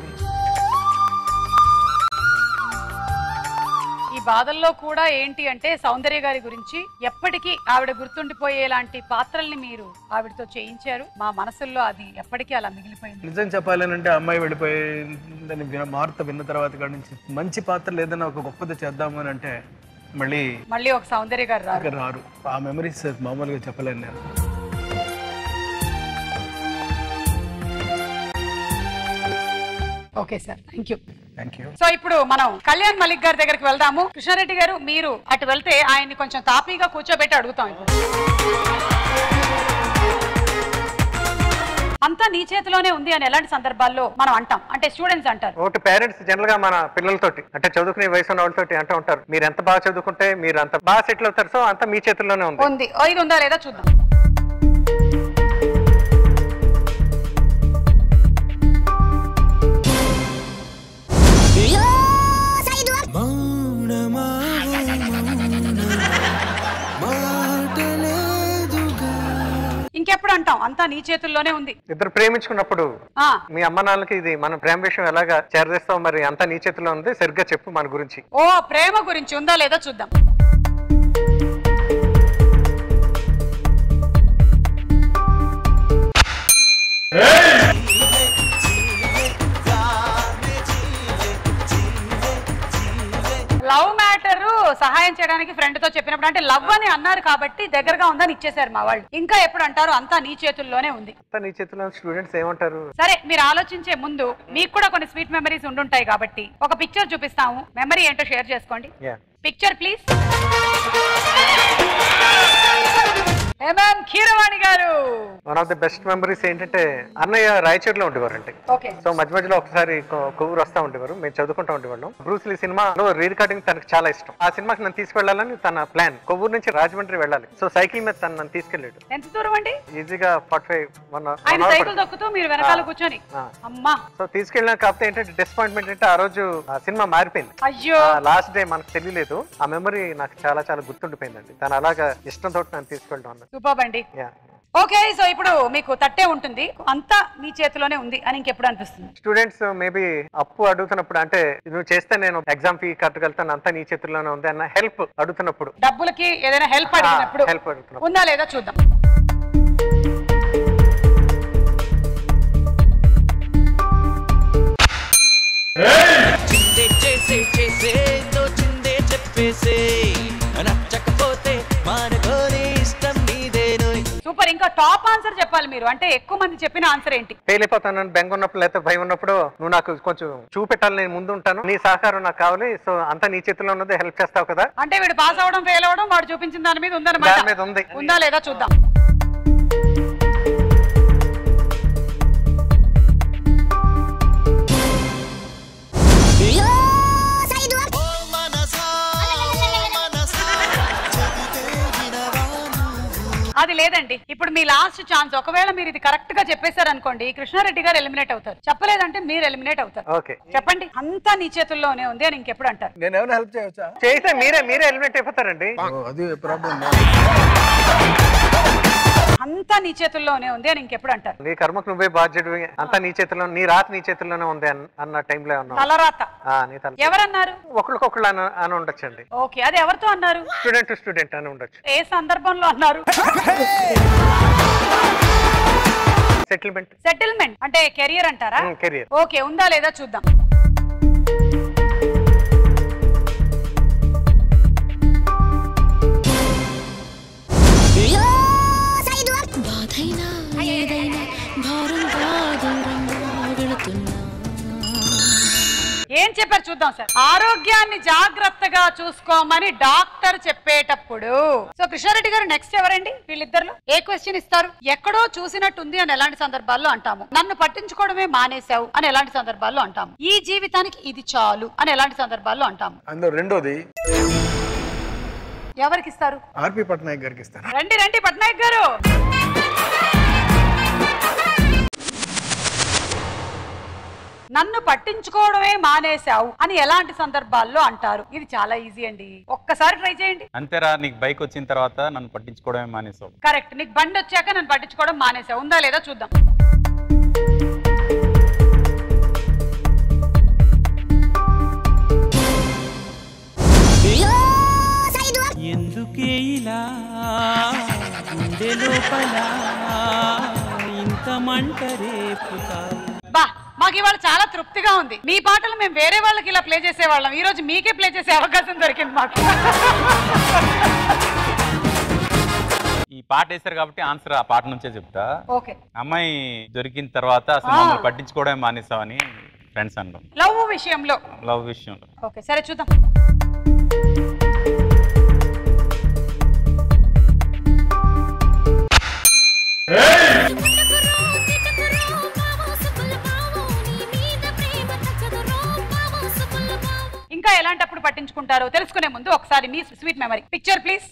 ఈ బాధల్లో కూడా ఏంటి అంటే సౌందర్య గారి గురించి ఎప్పటికీ ఆవిడ గుర్తుండిపోయేలాంటి పాత్రల్ని మీరు ఆవిడతో చేయించారు మా మనసుల్లో అది ఎప్పటికీ అలా మిగిలిపోయింది నిజం చెప్పాలనంటే ఆ అమ్మాయి వెళ్ళిపోయిందని విన వార్త విన్న తర్వాత కాడి నుంచి మంచి పాత్రలు ఏదైనా ఒక గొప్పది చేద్దాము అని అంటే మళ్ళీ మళ్ళీ ఒక సౌందర్య గారు రారు ఇక్కడ రారు ఆ మెమరీస్ మామూలుగా చెప్పలేను నేను okay sir thank you thank you so ఇప్పుడు మనం కళ్యాణ్ మలిక్ గారి దగ్గరికి వెళ్దాము కృష్ణారెడ్డి గారు మీరు అటు వెళ్తే ఆయన్ని కొంచెం తాపీగా కూర్చోబెట్టి అడుగుతాం ఇప్పుడు అంతా నీ చేతిలోనే ఉంది అని ఎలాంటి సందర్భాల్లో మనం అంటాం అంటే స్టూడెంట్స్ అంటారు ఒకటి పేరెంట్స్ జనరల్ గా మన పిల్లలతోటి అంటే చదువుకునే వయసు ఉన్న వాళ్ళతోటి అంటూ ఉంటారు మీరు ఎంత బాగా చదువుకుంటే మీరు అంత బాగా సెటిల్ అవుతారు సో అంత మీ చేతుల్లోనే ఉంది ఉంది ఓ, ఇది ఉందా లేదా చూద్దాం ఇంకెప్పుడు అంటాం అంతా నీ చేతుల్లోనే ఉంది ఇద్దరు ప్రేమించుకున్నప్పుడు ఆ మీ అమ్మ నాన్నలకి ఇది మన ప్రేమ విషయం ఎలాగా చేరదేస్తావు మరి అంతా నీ చేతిలో ఉంది సరిగ్గా చెప్పు మన గురించి ఓ ప్రేమ గురించి ఉందా లేదా చూద్దాం లవ్ మ్యాటర్ సహాయం చేయడానికి ఫ్రెండ్ తో చెప్పినప్పుడు అంటే లవ్ అని అన్నారు కాబట్టి దగ్గరగా ఉందని ఇచ్చేసారు మా వాళ్ళు ఇంకా ఎప్పుడు అంటారు అంతా నీ చేతుల్లోనే ఉంది అంతా నీ చేతిలో స్టూడెంట్స్ ఏమంటారు సరే మీరు ఆలోచించే ముందు మీకు కూడా కొన్ని స్వీట్ మెమరీస్ ఉండుంటాయి కాబట్టి ఒక పిక్చర్ చూపిస్తాము మెమరీ ఏంటో షేర్ చేసుకోండి Yeah. Picture please MM Keeravani గారు one of the best memories ఏంటంటే అన్నయ్య రాయచూరులో ఉండేవారండి ఓకే సో మధ్య మధ్యలో ఒకసారి కొ- కొవ్వూరు వస్తా ఉండేవారు మేము చదువుకుంటా ఉండేవాళ్ళం బ్రూస్లీ సినిమాలో రీ రికార్డింగ్ తనకు చాలా ఇష్టం ఆ సినిమాకి నన్ను తీసుకెళ్లాలని తన ప్లాన్ కొవ్వూరు నుంచి రాజమండ్రి వెళ్ళాలి సో సైకిల్ మీద తను నన్ను తీసుకెళ్ళాడు ఎంత దూరం అండి ఈజీగా ఫార్టీ ఫైవ్ వన్ ఆయన సైకిల్ తొక్కుతూ మీరు వెనకాల కూర్చొని అమ్మా సో తీసుకెళ్ళిన కాకపోతే ఏంటంటే డిసప్పాయింట్మెంట్ అంటే ఆ రోజు ఆ సినిమా మారిపోయింది అయ్యో లాస్ట్ డే మనకు తెలియలేదు ఆ మెమరీ నాకు చాలా చాలా గుర్తుండిపోయిందండి తను అలాగా ఇష్టంతో నన్ను తీసుకెళ్ళడం అన్నది సూపర్ అండి Yeah. ఓకే సో ఇప్పుడు మీకు తట్టే ఉంటుంది అంతా మీ చేతిలోనే ఉంది అని ఇంకెప్పుడు అనిపిస్తుంది స్టూడెంట్స్ మేబీ అప్పు అడుగుతున్నప్పుడు అంటే నువ్వు చేస్తే నేను ఎగ్జామ్ ఫీ కట్టగలుగుతాను అంతా నీ చేతుల్లోనే ఉంది అన్న హెల్ప్ అడుగుతున్నప్పుడు డబ్బులకి ఏదైనా హెల్ప్ అడిగినప్పుడు హెల్ప్ అడుగుతున్నప్పుడు ఉందా లేదా చూద్దాం చిందే చేసే చేసే తో చిందే చెప్పేసే నచ్చకపోతే మానుకోని ఇష్టం నీదేనోయ్ సూపర్ ఇంకా టాప్ ఆన్సర్ చెప్పాలి మీరు అంటే ఎక్కువ మంది చెప్పిన ఆన్సర్ ఏంటి ఫెయిల్ అయిపోతాను బెంగ ఉన్నప్పుడు లేకపోతే భయం ఉన్నప్పుడు నువ్వు నాకు కొంచెం చూపెట్టాలి నేను ముందు ఉంటాను నీ సహకారం నాకు కావాలి సో అంతా నీ చేతిలో ఉన్నది హెల్ప్ చేస్తావు కదా అంటే వీడు పాస్ అవడం ఫెయిల్ అవడం వాడు చూపించిన దాని మీద ఉందన్నమాట దాని మీద ఉంది ఉందా లేదా చూద్దాం అది లేదండి ఇప్పుడు మీ లాస్ట్ ఛాన్స్ ఒకవేళ మీరు ఇది కరెక్ట్ గా చెప్పేశారు అనుకోండి కృష్ణారెడ్డి గారు ఎలిమినేట్ అవుతారు చెప్పలేదంటే మీరు ఎలిమినేట్ అవుతారు ఓకే చెప్పండి అంతా నీ చేతుల్లోనే ఉంది అని ఇంకెప్పుడు అంటారు నేను ఏమైనా హెల్ప్ చేయవచ్చా చేస్తే మీరే మీరే ఎలిమినేట్ అయిపోతారండి ఓ, అది ప్రాబ్లం అంతా నీ చేతుల్లోనే ఉంది అని ఇంకెప్పుడు అంటారు నీ కర్మకు నువ్వే బాధ్యుడు అంతా నీ చేతిలో నీ రాత నీ చేతుల్లోనే ఉంది అన్న- అన్న టైంలో ఉన్నావు తలరాత ఆ, నీ తల ఎవరన్నారు ఒకరికొకళ్ళు అని అని ఉండొచ్చండి ఓకే అది ఎవరితో అన్నారు స్టూడెంట్ టు స్టూడెంట్ అని ఉండొచ్చు ఏ సందర్భంలో అన్నారు సెటిల్మెంట్ సెటిల్మెంట్ అంటే కెరియర్ అంటారా కెరియర్ ఓకే ఉందా లేదా చూద్దాం బాధైనా ఏదైనా భారంగా దూరంగా వెళుతున్నా ఏం చెప్పారు చూద్దాం సార్ ఆరోగ్యాన్ని జాగ్రత్తగా చూసుకోమని డాక్టర్ చెప్పేటప్పుడు సో కృష్ణారెడ్డి గారు నెక్స్ట్ ఎవరండి వీళ్ళిద్దరు ఏ క్వశ్చన్ ఇస్తారు ఎక్కడో చూసినట్టుంది అని ఎలాంటి సందర్భాల్లో అంటాము నన్ను పట్టించుకోవడమే మానేశావు అని ఎలాంటి సందర్భాల్లో అంటాము ఈ జీవితానికి ఇది చాలు అని ఎలాంటి సందర్భాల్లో అంటాము అందులో రెండోది ఎవరికి ఇస్తారు ఆర్పి పట్నాయక్ గారికి ఇస్తాను రండి రండి పట్నాయక్ గారు నన్ను పట్టించుకోవడమే మానేశావు అని ఎలాంటి సందర్భాల్లో అంటారు ఇది చాలా ఈజీ అండి ఒక్కసారి ట్రై చేయండి అంతేరా నీకు బైక్ వచ్చిన తర్వాత నన్ను పట్టించుకోవడమే మానేసావు కరెక్ట్ నీకు బండి వచ్చాక నన్ను పట్టించుకోవడం మానేశావు ఉందా లేదా చూద్దాం ఎందుకే ఇలా గుండె లోపల ఇంత మంట రేపుతాయి బా మాకు ఇవాళ చాలా తృప్తిగా ఉంది మీ పాటలు మేము వేరే వాళ్ళకి ఇలా ప్లే చేసేవాళ్ళం ఈ రోజు మీకే ప్లే చేసే అవకాశం దొరికింది మాకు ఈ పాట వేశారు కాబట్టి ఆన్సర్ ఆ పాట నుంచే చెప్తా ఓకే అమ్మాయి దొరికిన తర్వాత అసలు ఆ. మమ్మల్ని పట్టించుకోవడమే మానేసావని ఫ్రెండ్స్ అనడం లవ్ విషయంలో లవ్ విషయంలో ఓకే సరే చూద్దాం ఇంకా ఎలాంటప్పుడు పట్టించుకుంటారో తెలుసుకునే ముందు ఒకసారి మీ sweet memory picture please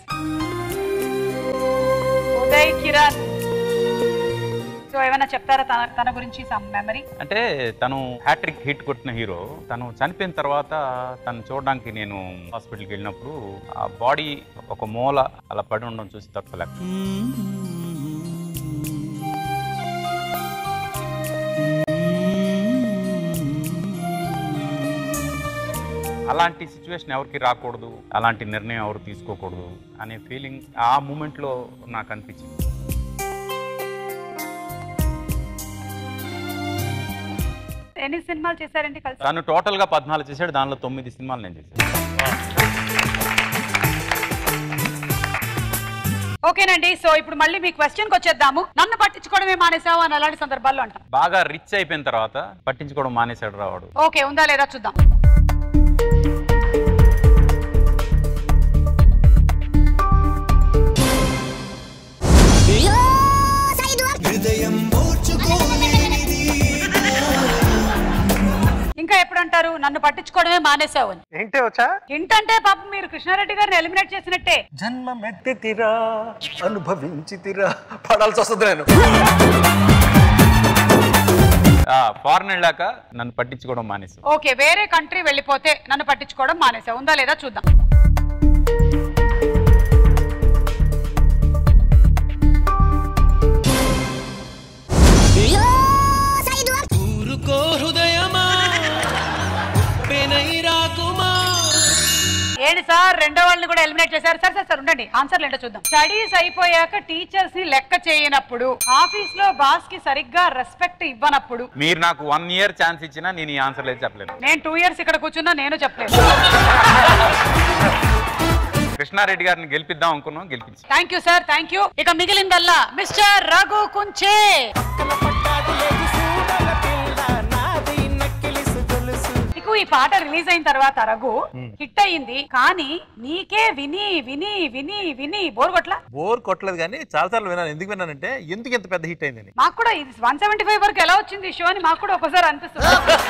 Uday Kiran so ఏమైనా చెప్తారా తన తన గురించి సమ్ మెమరీ అంటే తను హ్యాట్రిక్ హిట్ కొట్టిన హీరో తను చనిపోయిన తర్వాత తను చూడడానికి నేను హాస్పిటల్కి వెళ్ళినప్పుడు ఆ బాడీ ఒక మూల అలా పడి ఉండడం చూసి తట్టుకోలేక అలాంటి సిచ్యువేషన్ ఎవరికి రాకూడదు అలాంటి నిర్ణయం ఎవరు తీసుకోకూడదు అనే ఫీలింగ్ ఆ మూమెంట్లో నాకు అనిపించింది ఎన్ని సినిమాలు చేశారండి కలిసి తను టోటల్ గా పద్నాలుగు చేశాడు దానిలో తొమ్మిది సినిమాలు నేను చేశాను ఓకేనండి సో ఇప్పుడు మళ్ళీ మీ క్వశ్చన్ కి వచ్చేద్దాము నన్ను పట్టించుకోవడమే మానేసావు అని అలాంటి సందర్భాల్లో అంటాం బాగా రిచ్ అయిపోయిన తర్వాత పట్టించుకోవడం మానేశాడు రావాడు ఓకే ఉందా లేదా చూద్దాం హృదయం ఓర్చుకోలేనిది ఇంకా ఎప్పుడు అంటారు నన్ను పట్టించుకోవడమే మానేసావు అని ఏంటి వచ్చా ఏంటంటే పాపం మీరు కృష్ణారెడ్డి గారిని ఎలిమినేట్ చేసినట్టే జన్మమెత్తితిరా అనుభవించితిరా పడాల్సి వస్తుంది నేను ఫారెన్ వెళ్ళాక నన్ను పట్టించుకోవడం మానేశాడు ఓకే వేరే కంట్రీ వెళ్ళిపోతే నన్ను పట్టించుకోవడం మానేసావు ఉందా లేదా చూద్దాం ఊరుకో హృదయమా పెనై రాకుమా ఏంటి సార్ రెండో వాళ్ళని కూడా ఎలిమినేట్ చేశారు సార్ సార్ సార్ ఉండండి ఆన్సర్లు ఏంటో చూద్దాం స్టడీస్ అయిపోయాక టీచర్స్ ని లెక్క చేయనప్పుడు ఆఫీస్ లో బాస్ కి సరిగ్గా రెస్పెక్ట్ ఇవ్వనప్పుడు మీరు నాకు వన్ ఇయర్ ఛాన్స్ ఇచ్చినా నేను ఈ ఆన్సర్ లేదు చెప్పలేను నేను టూ ఇయర్స్ ఇక్కడ కూర్చున్నా నేను చెప్పలేదు కృష్ణారెడ్డి గారిని గెలిపిద్దాం అనుకున్నాం గెలిపించి thank you sir thank you ఇక మిగిలిందల్లా మిస్టర్ రఘు కుంచే నీకు ఈ పాట రిలీజ్ అయిన తర్వాత రఘు హిట్ అయింది కానీ నీకే విని విని విని విని బోర్ కొట్లా బోర్ కొట్టలేదు కానీ చాలా సార్లు విన్నాను ఎందుకు విన్నానంటే ఎందుకు ఇంత పెద్ద హిట్ అయిందని మాకు కూడా ఇది వన్ సెవెంటీ ఫైవ్ వరకు ఎలా వచ్చింది ఈ షో అని మాకు కూడా ఒకసారి అనిపిస్తుంది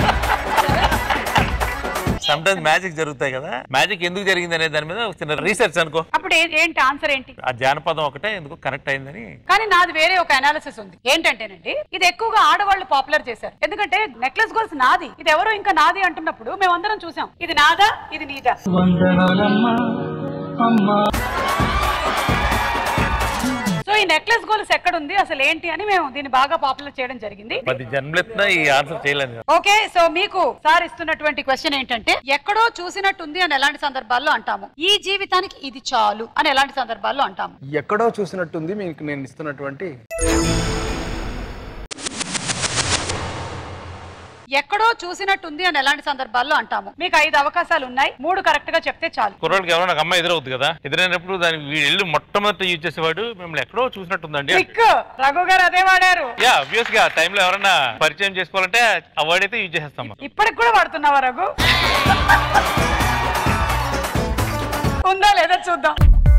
సమ్ టైమ్స్ మ్యాజిక్ జరుగుతాయి కదా మ్యాజిక్ ఎందుకు జరిగింది అనే దాని మీద ఒక చిన్న రీసెర్చ్ అనుకో అప్పుడు ఏ- ఏంటి ఆన్సర్ ఏంటి ఆ జానపదం ఒకటే ఎందుకు కనెక్ట్ అయిందని కానీ నాది వేరే ఒక అనాలిసిస్ ఉంది ఏంటంటేనండి ఇది ఎక్కువగా ఆడవాళ్ళు పాపులర్ చేశారు ఎందుకంటే నెక్లెస్ గోల్స్ నాది ఇది ఎవరో ఇంకా నాది అంటున్నప్పుడు మేమందరం చూసాం ఇది నాదా ఇది నీదా సో ఈ నెక్లెస్ గోల్స్ ఎక్కడ ఉంది అసలు ఏంటి అని మేము దీన్ని బాగా పాపులర్ చేయడం జరిగింది పది జన్మలెత్తినా ఈ ఆన్సర్ చేయలేదు ఓకే సో మీకు సార్ ఇస్తున్నటువంటి క్వశ్చన్ ఏంటంటే ఎక్కడో చూసినట్టుంది అని ఎలాంటి సందర్భాల్లో అంటాము ఈ జీవితానికి ఇది చాలు అని ఎలాంటి సందర్భాల్లో అంటాము ఎక్కడో చూసినట్టుంది మీకు నేను ఇస్తున్నటువంటి ఎక్కడో చూసినట్టుంది అని ఎలాంటి సందర్భాల్లో అంటాము మీకు ఐదు అవకాశాలు ఉన్నాయి మూడు కరెక్ట్ గా చెప్తే చాలు కుర్రోడికి ఎవరో నాకు అమ్మాయి ఎదురవుద్ది కదా ఎదురైనప్పుడు దానికి వీడు వెళ్ళి మొట్టమొదటి యూజ్ చేసేవాడు మిమ్మల్ని ఎక్కడో చూసినట్టుందండి ట్రిక్ రఘు గారు అదే వాడారు యా అబ్వియస్ గా ఆ టైంలో ఎవరన్నా పరిచయం చేసుకోవాలంటే ఆ వర్డ్ అయితే యూజ్ చేసేస్తాం మనం. ఇప్పటికి కూడా వాడుతున్నావా రఘు ఉందా లేదా చూద్దాం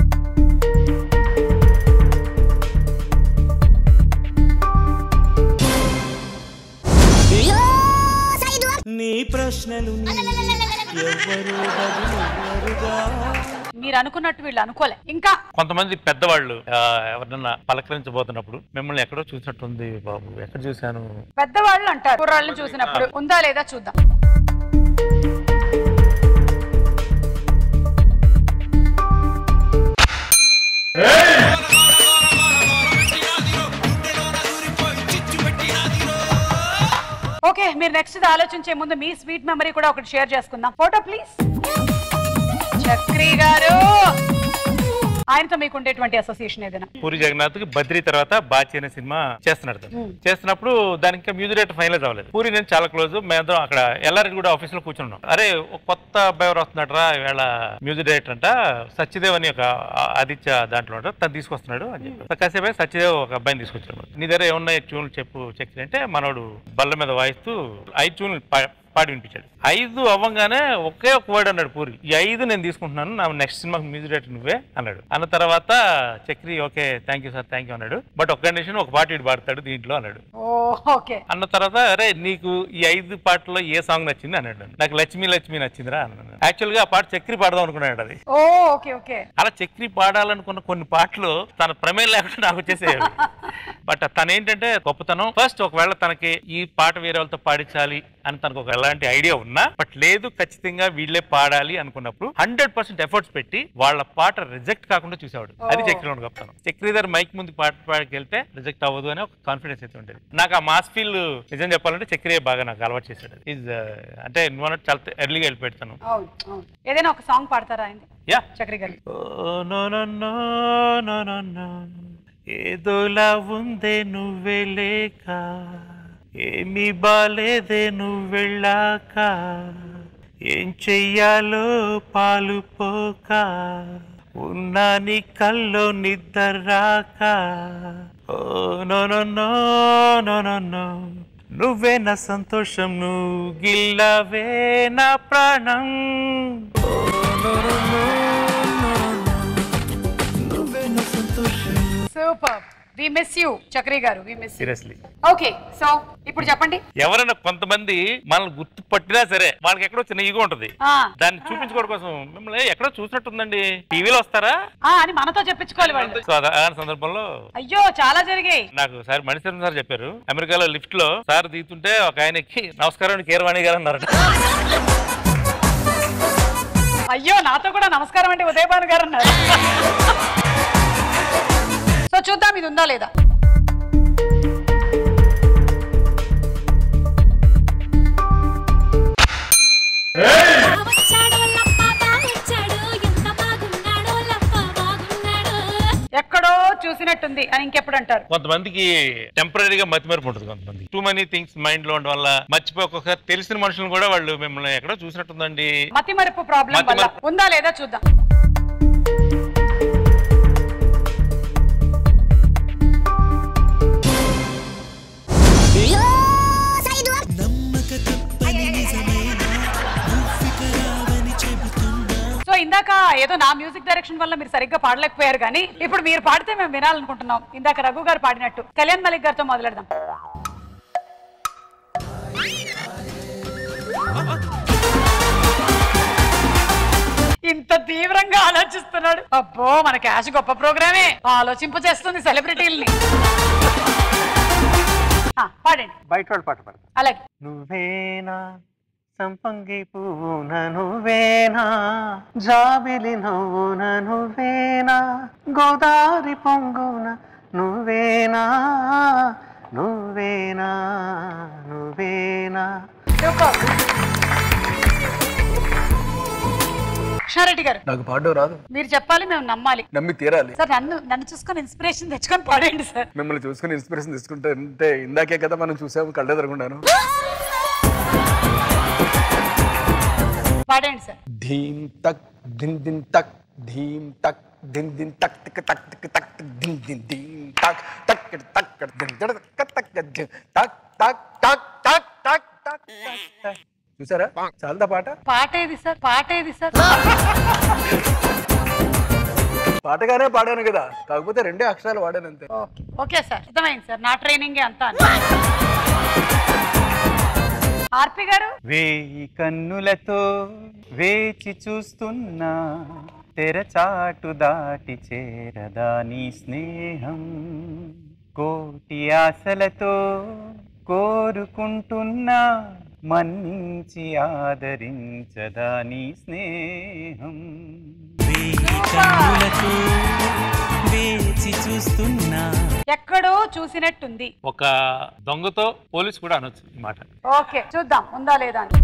నీ ప్రశ్నలు ఎవ్వరూ బదులెవ్వరుగా మీరు అనుకున్నట్టు వీళ్ళు అనుకోలే ఇంకా కొంతమంది పెద్దవాళ్ళు ఆ, ఎవరినన్నా పలకరించబోతున్నప్పుడు మిమ్మల్ని ఎక్కడో చూసినట్టుంది బాబు ఎక్కడ చూశాను పెద్దవాళ్ళు అంటారు కుర్రాళ్ళని చూసినప్పుడు ఉందా లేదా చూద్దాం ఓకే మీరు నెక్స్ట్ ఆలోచించే ముందు మీ స్వీట్ మెమరీ కూడా ఒకటి షేర్ చేసుకుందాం ఫోటో ప్లీజ్ చక్రి గారు ఆయనతో మీకు ఉండేటువంటి అసోసియేషన్ ఏదైనా పూరి జగన్నాథ్ కి బద్రి తర్వాత బాచి అనే సినిమా చేస్తున్నాడు తను. Hmm. చేస్తున్నప్పుడు దానికి ఇంకా మ్యూజిక్ డైరెక్టర్ ఫైనల్ అవ్వలేదు పూరి నేను చాలా క్లోజ్ మేమందరం అక్కడ ఎల్లారెడ్డి కూడా ఆఫీస్ లో కూర్చున్నాం అరే ఒక కొత్త అబ్బాయి ఎవరు వస్తున్నాడు రా ఇవాళ మ్యూజిక్ డైరెక్టర్ అంట సత్యదేవ్ అని ఒక ఆ- ఆదిత్య దాంట్లో ఉంటాడు తను తీసుకొస్తున్నాడు అని చెప్పి కాసేపు అయి సత్యదేవ్ ఒక అబ్బాయిని తీసుకొచ్చాడు నీ దగ్గర ఏమున్నాయి ట్యూన్లు చెప్పు చక్రి అంటే మనోడు బల్ల మీద వాయిస్తూ ఐదు ట్యూన్లు పా- పాడి వినిపించాడు ఐదు అవ్వంగానే ఒకే ఒక వర్డ్ అన్నాడు పూరి ఈ ఐదు నేను తీసుకుంటున్నాను నా నెక్స్ట్ సినిమాకి మ్యూజిక్ డైరెక్టర్ నువ్వే అన్నాడు అన్న తర్వాత Chakri okay thank you sir thank you అన్నాడు బట్ ఒక కండిషన్ ఒక పాట ఇటు పాడతాడు దీంట్లో అన్నాడు ఓ ఓకే అన్న తర్వాత అరే నీకు ఈ ఐదు పాటల్లో ఏ సాంగ్ నచ్చింది అన్నాడు నన్ను. నాకు లక్ష్మి లక్ష్మి నచ్చిందిరా అన్నాను యాక్చువల్ గా ఆ పాట చక్రి పాడదాం అనుకున్నాడు అది ఓ ఓకే ఓకే అలా చక్రి పాడాలనుకున్న కొన్ని పాటలు తన ప్రమేయం లేకుండా నాకు వచ్చేసేవి బట్ తను ఏంటంటే గొప్పతనం ఫస్ట్ ఒకవేళ తనకి ఈ పాట వేరే వాళ్ళతో పాడించాలి అని తనకు ఒక ఎలాంటి ఐడియా ఉన్నా బట్ లేదు ఖచ్చితంగా వీళ్ళే పాడాలి అనుకున్నప్పుడు హండ్రెడ్ పర్సెంట్ ఎఫర్ట్స్ పెట్టి వాళ్ళ పాట రిజెక్ట్ కాకుండా చూసేవాడు అది Oh. చక్రి గొప్పతనం చక్రిధర్ మైక్ ముందు పాట పాడకెళ్తే రిజెక్ట్ అవ్వదు అని ఒక కాన్ఫిడెన్స్ అయితే ఉండేది నాకు ఆ మాస్ ఫీల్ నిజం చెప్పాలంటే చక్రియే బాగా నాకు అలవాటు చేశాడు ఇస్ అంటే నువ్వు అన్నట్టు చాలా ఎర్లీగా వెళ్ళిపెడతాను అవును అవును ఏదైనా ఒక సాంగ్ పాడతారా ఆయన యా చక్రి గారు oh no no no no no no ఏదోలా ఉందే నువ్వే లేక ఏమీ బాలేదే నువ్వెళ్ళాక ఏం చెయ్యాలో పాలు పోక ఉన్నా నీ కల్లో నిద్ర రాక oh no no no no no no నువ్వే నా సంతోషం నువ్వు గిల్లవే నా ప్రాణం ఓ నో నో నో నువ్వే నా సంతోషం super we miss you Chakri గారు we miss seriously okay so ఇప్పుడు చెప్పండి ఎవరైనా కొంతమంది మనల్ని గుర్తుపట్టినా సరే వాళ్ళకి ఎక్కడో చిన్న ఈగో ఉంటది ఆ దాన్ని చూపించుకోవడం కోసం మిమ్మల్ని ఎక్కడో చూసినట్టుందండి టీవీలో వస్తారా ఆ అని మనతో చెప్పించుకోవాలి వాళ్ళు సో అద- అలాంటి సందర్భంలో అయ్యో చాలా జరిగాయి నాకు సార్ మణిశరణ్ సార్ చెప్పారు అమెరికాలో లిఫ్ట్ లో సార్ దిగుతుంటే ఒక ఆయనకి నమస్కారం కీరవాణి గారు అన్నారట అయ్యో నాతో కూడా నమస్కారం అంటే ఉదయభాను గారు అన్నారు సో చూద్దాం ఇది ఉందా లేదా ఎక్కడో చూసినట్టుంది అని ఇంకెప్పుడు అంటారు కొంతమందికి టెంపరీగా మతిమరుపు ఉంటుంది కొంతమంది టూ మనీ థింగ్స్ మైండ్ లో ఉండడం వల్ల మర్చిపోయి ఒక్కొక్కసారి తెలిసిన మనుషులను కూడా వాళ్ళు మిమ్మల్ని ఎక్కడో చూసినట్టుందండి మతి మరుపు ప్రాబ్లం వల్ల మతిమరుపు. ఉందా లేదా చూద్దాం సో ఇందాక ఏదో నా మ్యూజిక్ డైరెక్షన్ వల్ల మీరు సరిగ్గా పాడలేకపోయారు కానీ ఇప్పుడు మీరు పాడితే మేము వినాలనుకుంటున్నాం ఇందాక రఘు గారు పాడినట్టు కళ్యాణ్ మలిక్ గారితో మొదలెడదాం ఇంత తీవ్రంగా ఆలోచిస్తున్నాడు అబ్బో మన క్యాష్ గొప్ప ప్రోగ్రామే ఆలోచింప చేస్తుంది సెలబ్రిటీల్ని ఆ, పాడండి బయట వాళ్ళు పాట పాడతారు అలాగే నువ్వేనా సంపంగి పువ్వున నువ్వేనా జాబిలి నవ్వున నువ్వేనా గోదారి పొంగున నువ్వేనా నువ్వేనా నువ్వేనా కృష్ణారెడ్డి గారు నాకు పాడడం రాదు మీరు చెప్పాలి మేము నమ్మాలి నమ్మి తీరాలి సార్ నన్ను నన్ను చూసుకొని ఇన్స్పిరేషన్ తెచ్చుకొని పాడండి సార్ మిమ్మల్ని చూసుకుని ఇన్స్పిరేషన్ తీసుకుంటే అంటే ఇందాకే కదా మనం చూసాము కళ్ళెదరకుండాను పాడండి సార్ ధీమ్ తక్ దిన్ దిన్ తక్ ధీమ్ తక్ దిన్ దిన్ తక్ తిక్ తక్ తిక్ తక్ తిక్ దిన్ దిన్ ధీమ్ తక్ తక్ తక్ దిన్ దిన్ తక్ తక్ దిన్ తక్ తక్ తక్ తక్ తక్ తక్ తక్ చూసారా చాలదా పాట పాట ఏది సార్ పాట ఏది సార్ పాటగానే పాడాను కదా కాకపోతే రెండే అక్షరాలు వాడాను అంతే ఓకే సార్ అర్థమైంది సార్ నా ట్రైనింగ్ అంతా ఆర్పి గారు వేయి కన్నులతో వేచి చూస్తున్నా తెరచాటు దాటి చేరదా నీ స్నేహం కోటి ఆశలతో కోరుకుంటున్నా మన్నించి ఆదరించదా నీ స్నేహం కన్నులతో వేచి చూస్తున్నా ఎక్కడో చూసినట్టుంది ఒక దొంగతో పోలీస్ కూడా అనొచ్చు ఈ మాట ఓకే చూద్దాం ఉందా లేదా అని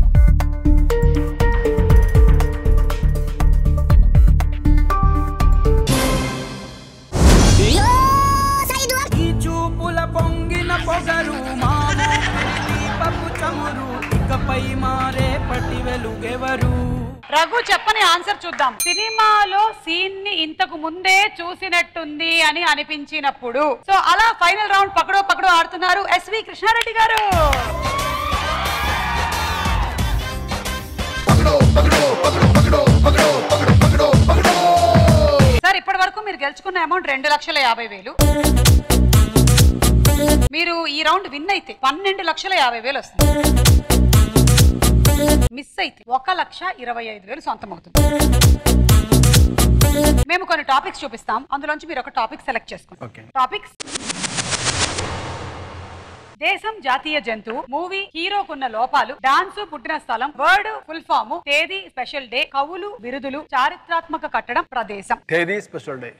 ఈ చూపుల పొంగిన పొగరు మామో దీపపు చమురు ఇకపై మారే పటి వెలుగెవరు రఘు చెప్పని ఆన్సర్ చూద్దాం సినిమాలో సీన్ ని ఇంతకు ముందే చూసినట్టుంది అని అనిపించినప్పుడు సో అలా ఫైనల్ రౌండ్ పకడో పకడో ఆడుతున్నారు ఎస్వి కృష్ణారెడ్డి గారు సార్ ఇప్పటి వరకు మీరు గెలుచుకున్న అమౌంట్ రెండు లక్షల యాభై వేలు మీరు ఈ రౌండ్ విన్ అయితే పన్నెండు లక్షల యాభై వేలు వస్తుంది మిస్ అయితే ఒక లక్ష ఇరవై ఐదు వేలు సొంతం అవుతుంది మేము కొన్ని టాపిక్స్ చూపిస్తాం అందులోంచి మీరు ఒక టాపిక్ సెలెక్ట్ చేసుకోండి టాపిక్స్ దేశం జాతీయ జంతువు మూవీ హీరోకున్న లోపాలు డాన్స్ పుట్టిన స్థలం వర్డ్ ఫుల్ ఫామ్ తేదీ స్పెషల్ డే కవులు బిరుదులు చారిత్రాత్మక కట్టడం ప్రదేశం తేదీ స్పెషల్ డే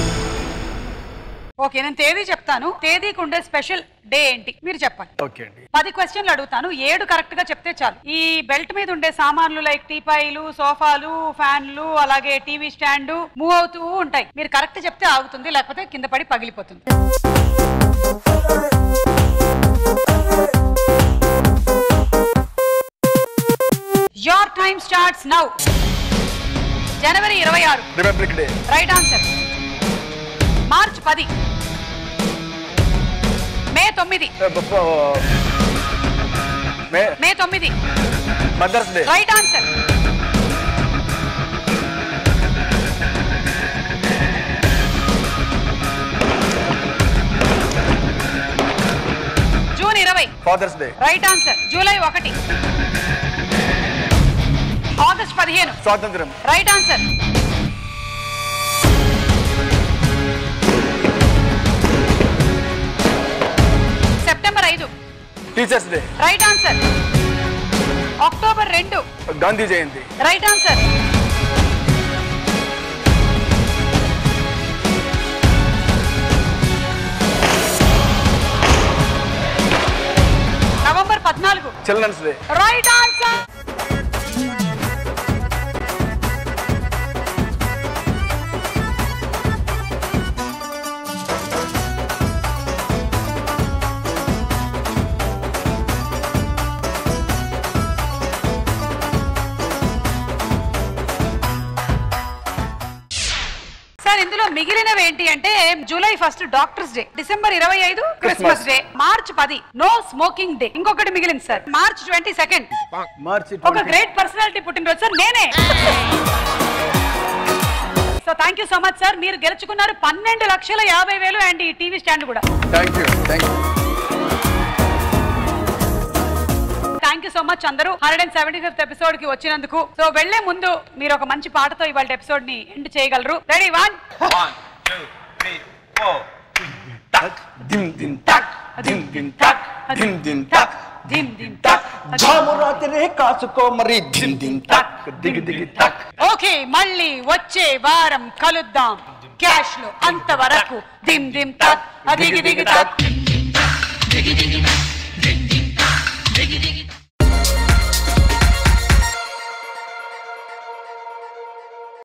ఓకే నేను తేదీ చెప్తాను తేదీకి ఉండే స్పెషల్ డే ఏంటి మీరు చెప్పండి ఓకే అండి పది క్వశ్చన్లు అడుగుతాను ఏడు కరెక్ట్ గా చెప్తే చాలు ఈ బెల్ట్ మీద ఉండే సామాన్లు లైక్ టీపాయిలు సోఫాలు ఫ్యాన్లు అలాగే టీవీ స్టాండ్ మూవ్ అవుతూ ఉంటాయి మీరు కరెక్ట్ చెప్తే ఆగుతుంది లేకపోతే కింద పడి పగిలిపోతుంది యోర్ టైమ్ స్టార్ట్స్ నౌ జనవరి ఇరవై ఆరు republic day right answer March పది మే తొమ్మిది మే మే తొమ్మిది mother's day right answer June ఇరవై father's day right answer July ఒకటి ఆగస్ట్ పదిహేను స్వాతంత్రం రైట్ ఆన్సర్ సెప్టెంబర్ ఐదు teachers' day right answer October రెండు Gandhi Jayanti right answer November పద్నాలుగు children's day right answer sir ఇందులో మిగిలినవి ఏంటి అంటే July first doctors' day December ఇరవై ఐదు క్రిస్మస్ డే మార్చ్ పది నో స్మోకింగ్ డే ఇంకొకటి మిగిలింది సార్ మార్చ్ ట్వంటీ సెకండ్ మార్చి ఒక గ్రేట్ పర్సనాలిటీ పుట్టినరోజు సార్ నేనే so thank you so much sir మీరు గెలుచుకున్నారు పన్నెండు లక్షల యాభై వేలు అండ్ ఈ టీవీ స్టాండ్ కూడా thank you thank you thank you so much అందరూ hundred and seventy fifth episode కి వచ్చినందుకు సో వెళ్లే ముందు మీరు ఒక మంచి పాటతో ఇవాళ ఎపిసోడ్ ని ఎండ్ చేయగలరు రెడీ వన్ దిమ్ దిమ్ టక్ దిమ్ దిమ్ టక్ దిమ్ దిమ్ టక్ దిమ్ దిమ్ టక్ జాము రాత్రి కాసుకో మరి దిమ్ దిమ్ టక్ దిగి దిగి టక్ ఓకే మళ్ళీ వచ్చే వారం కలుద్దాం క్యాష్ లో అంతవరకు దిమ్ దిమ్ తక్ అదిగి దిగి తక్ దిగి దిగి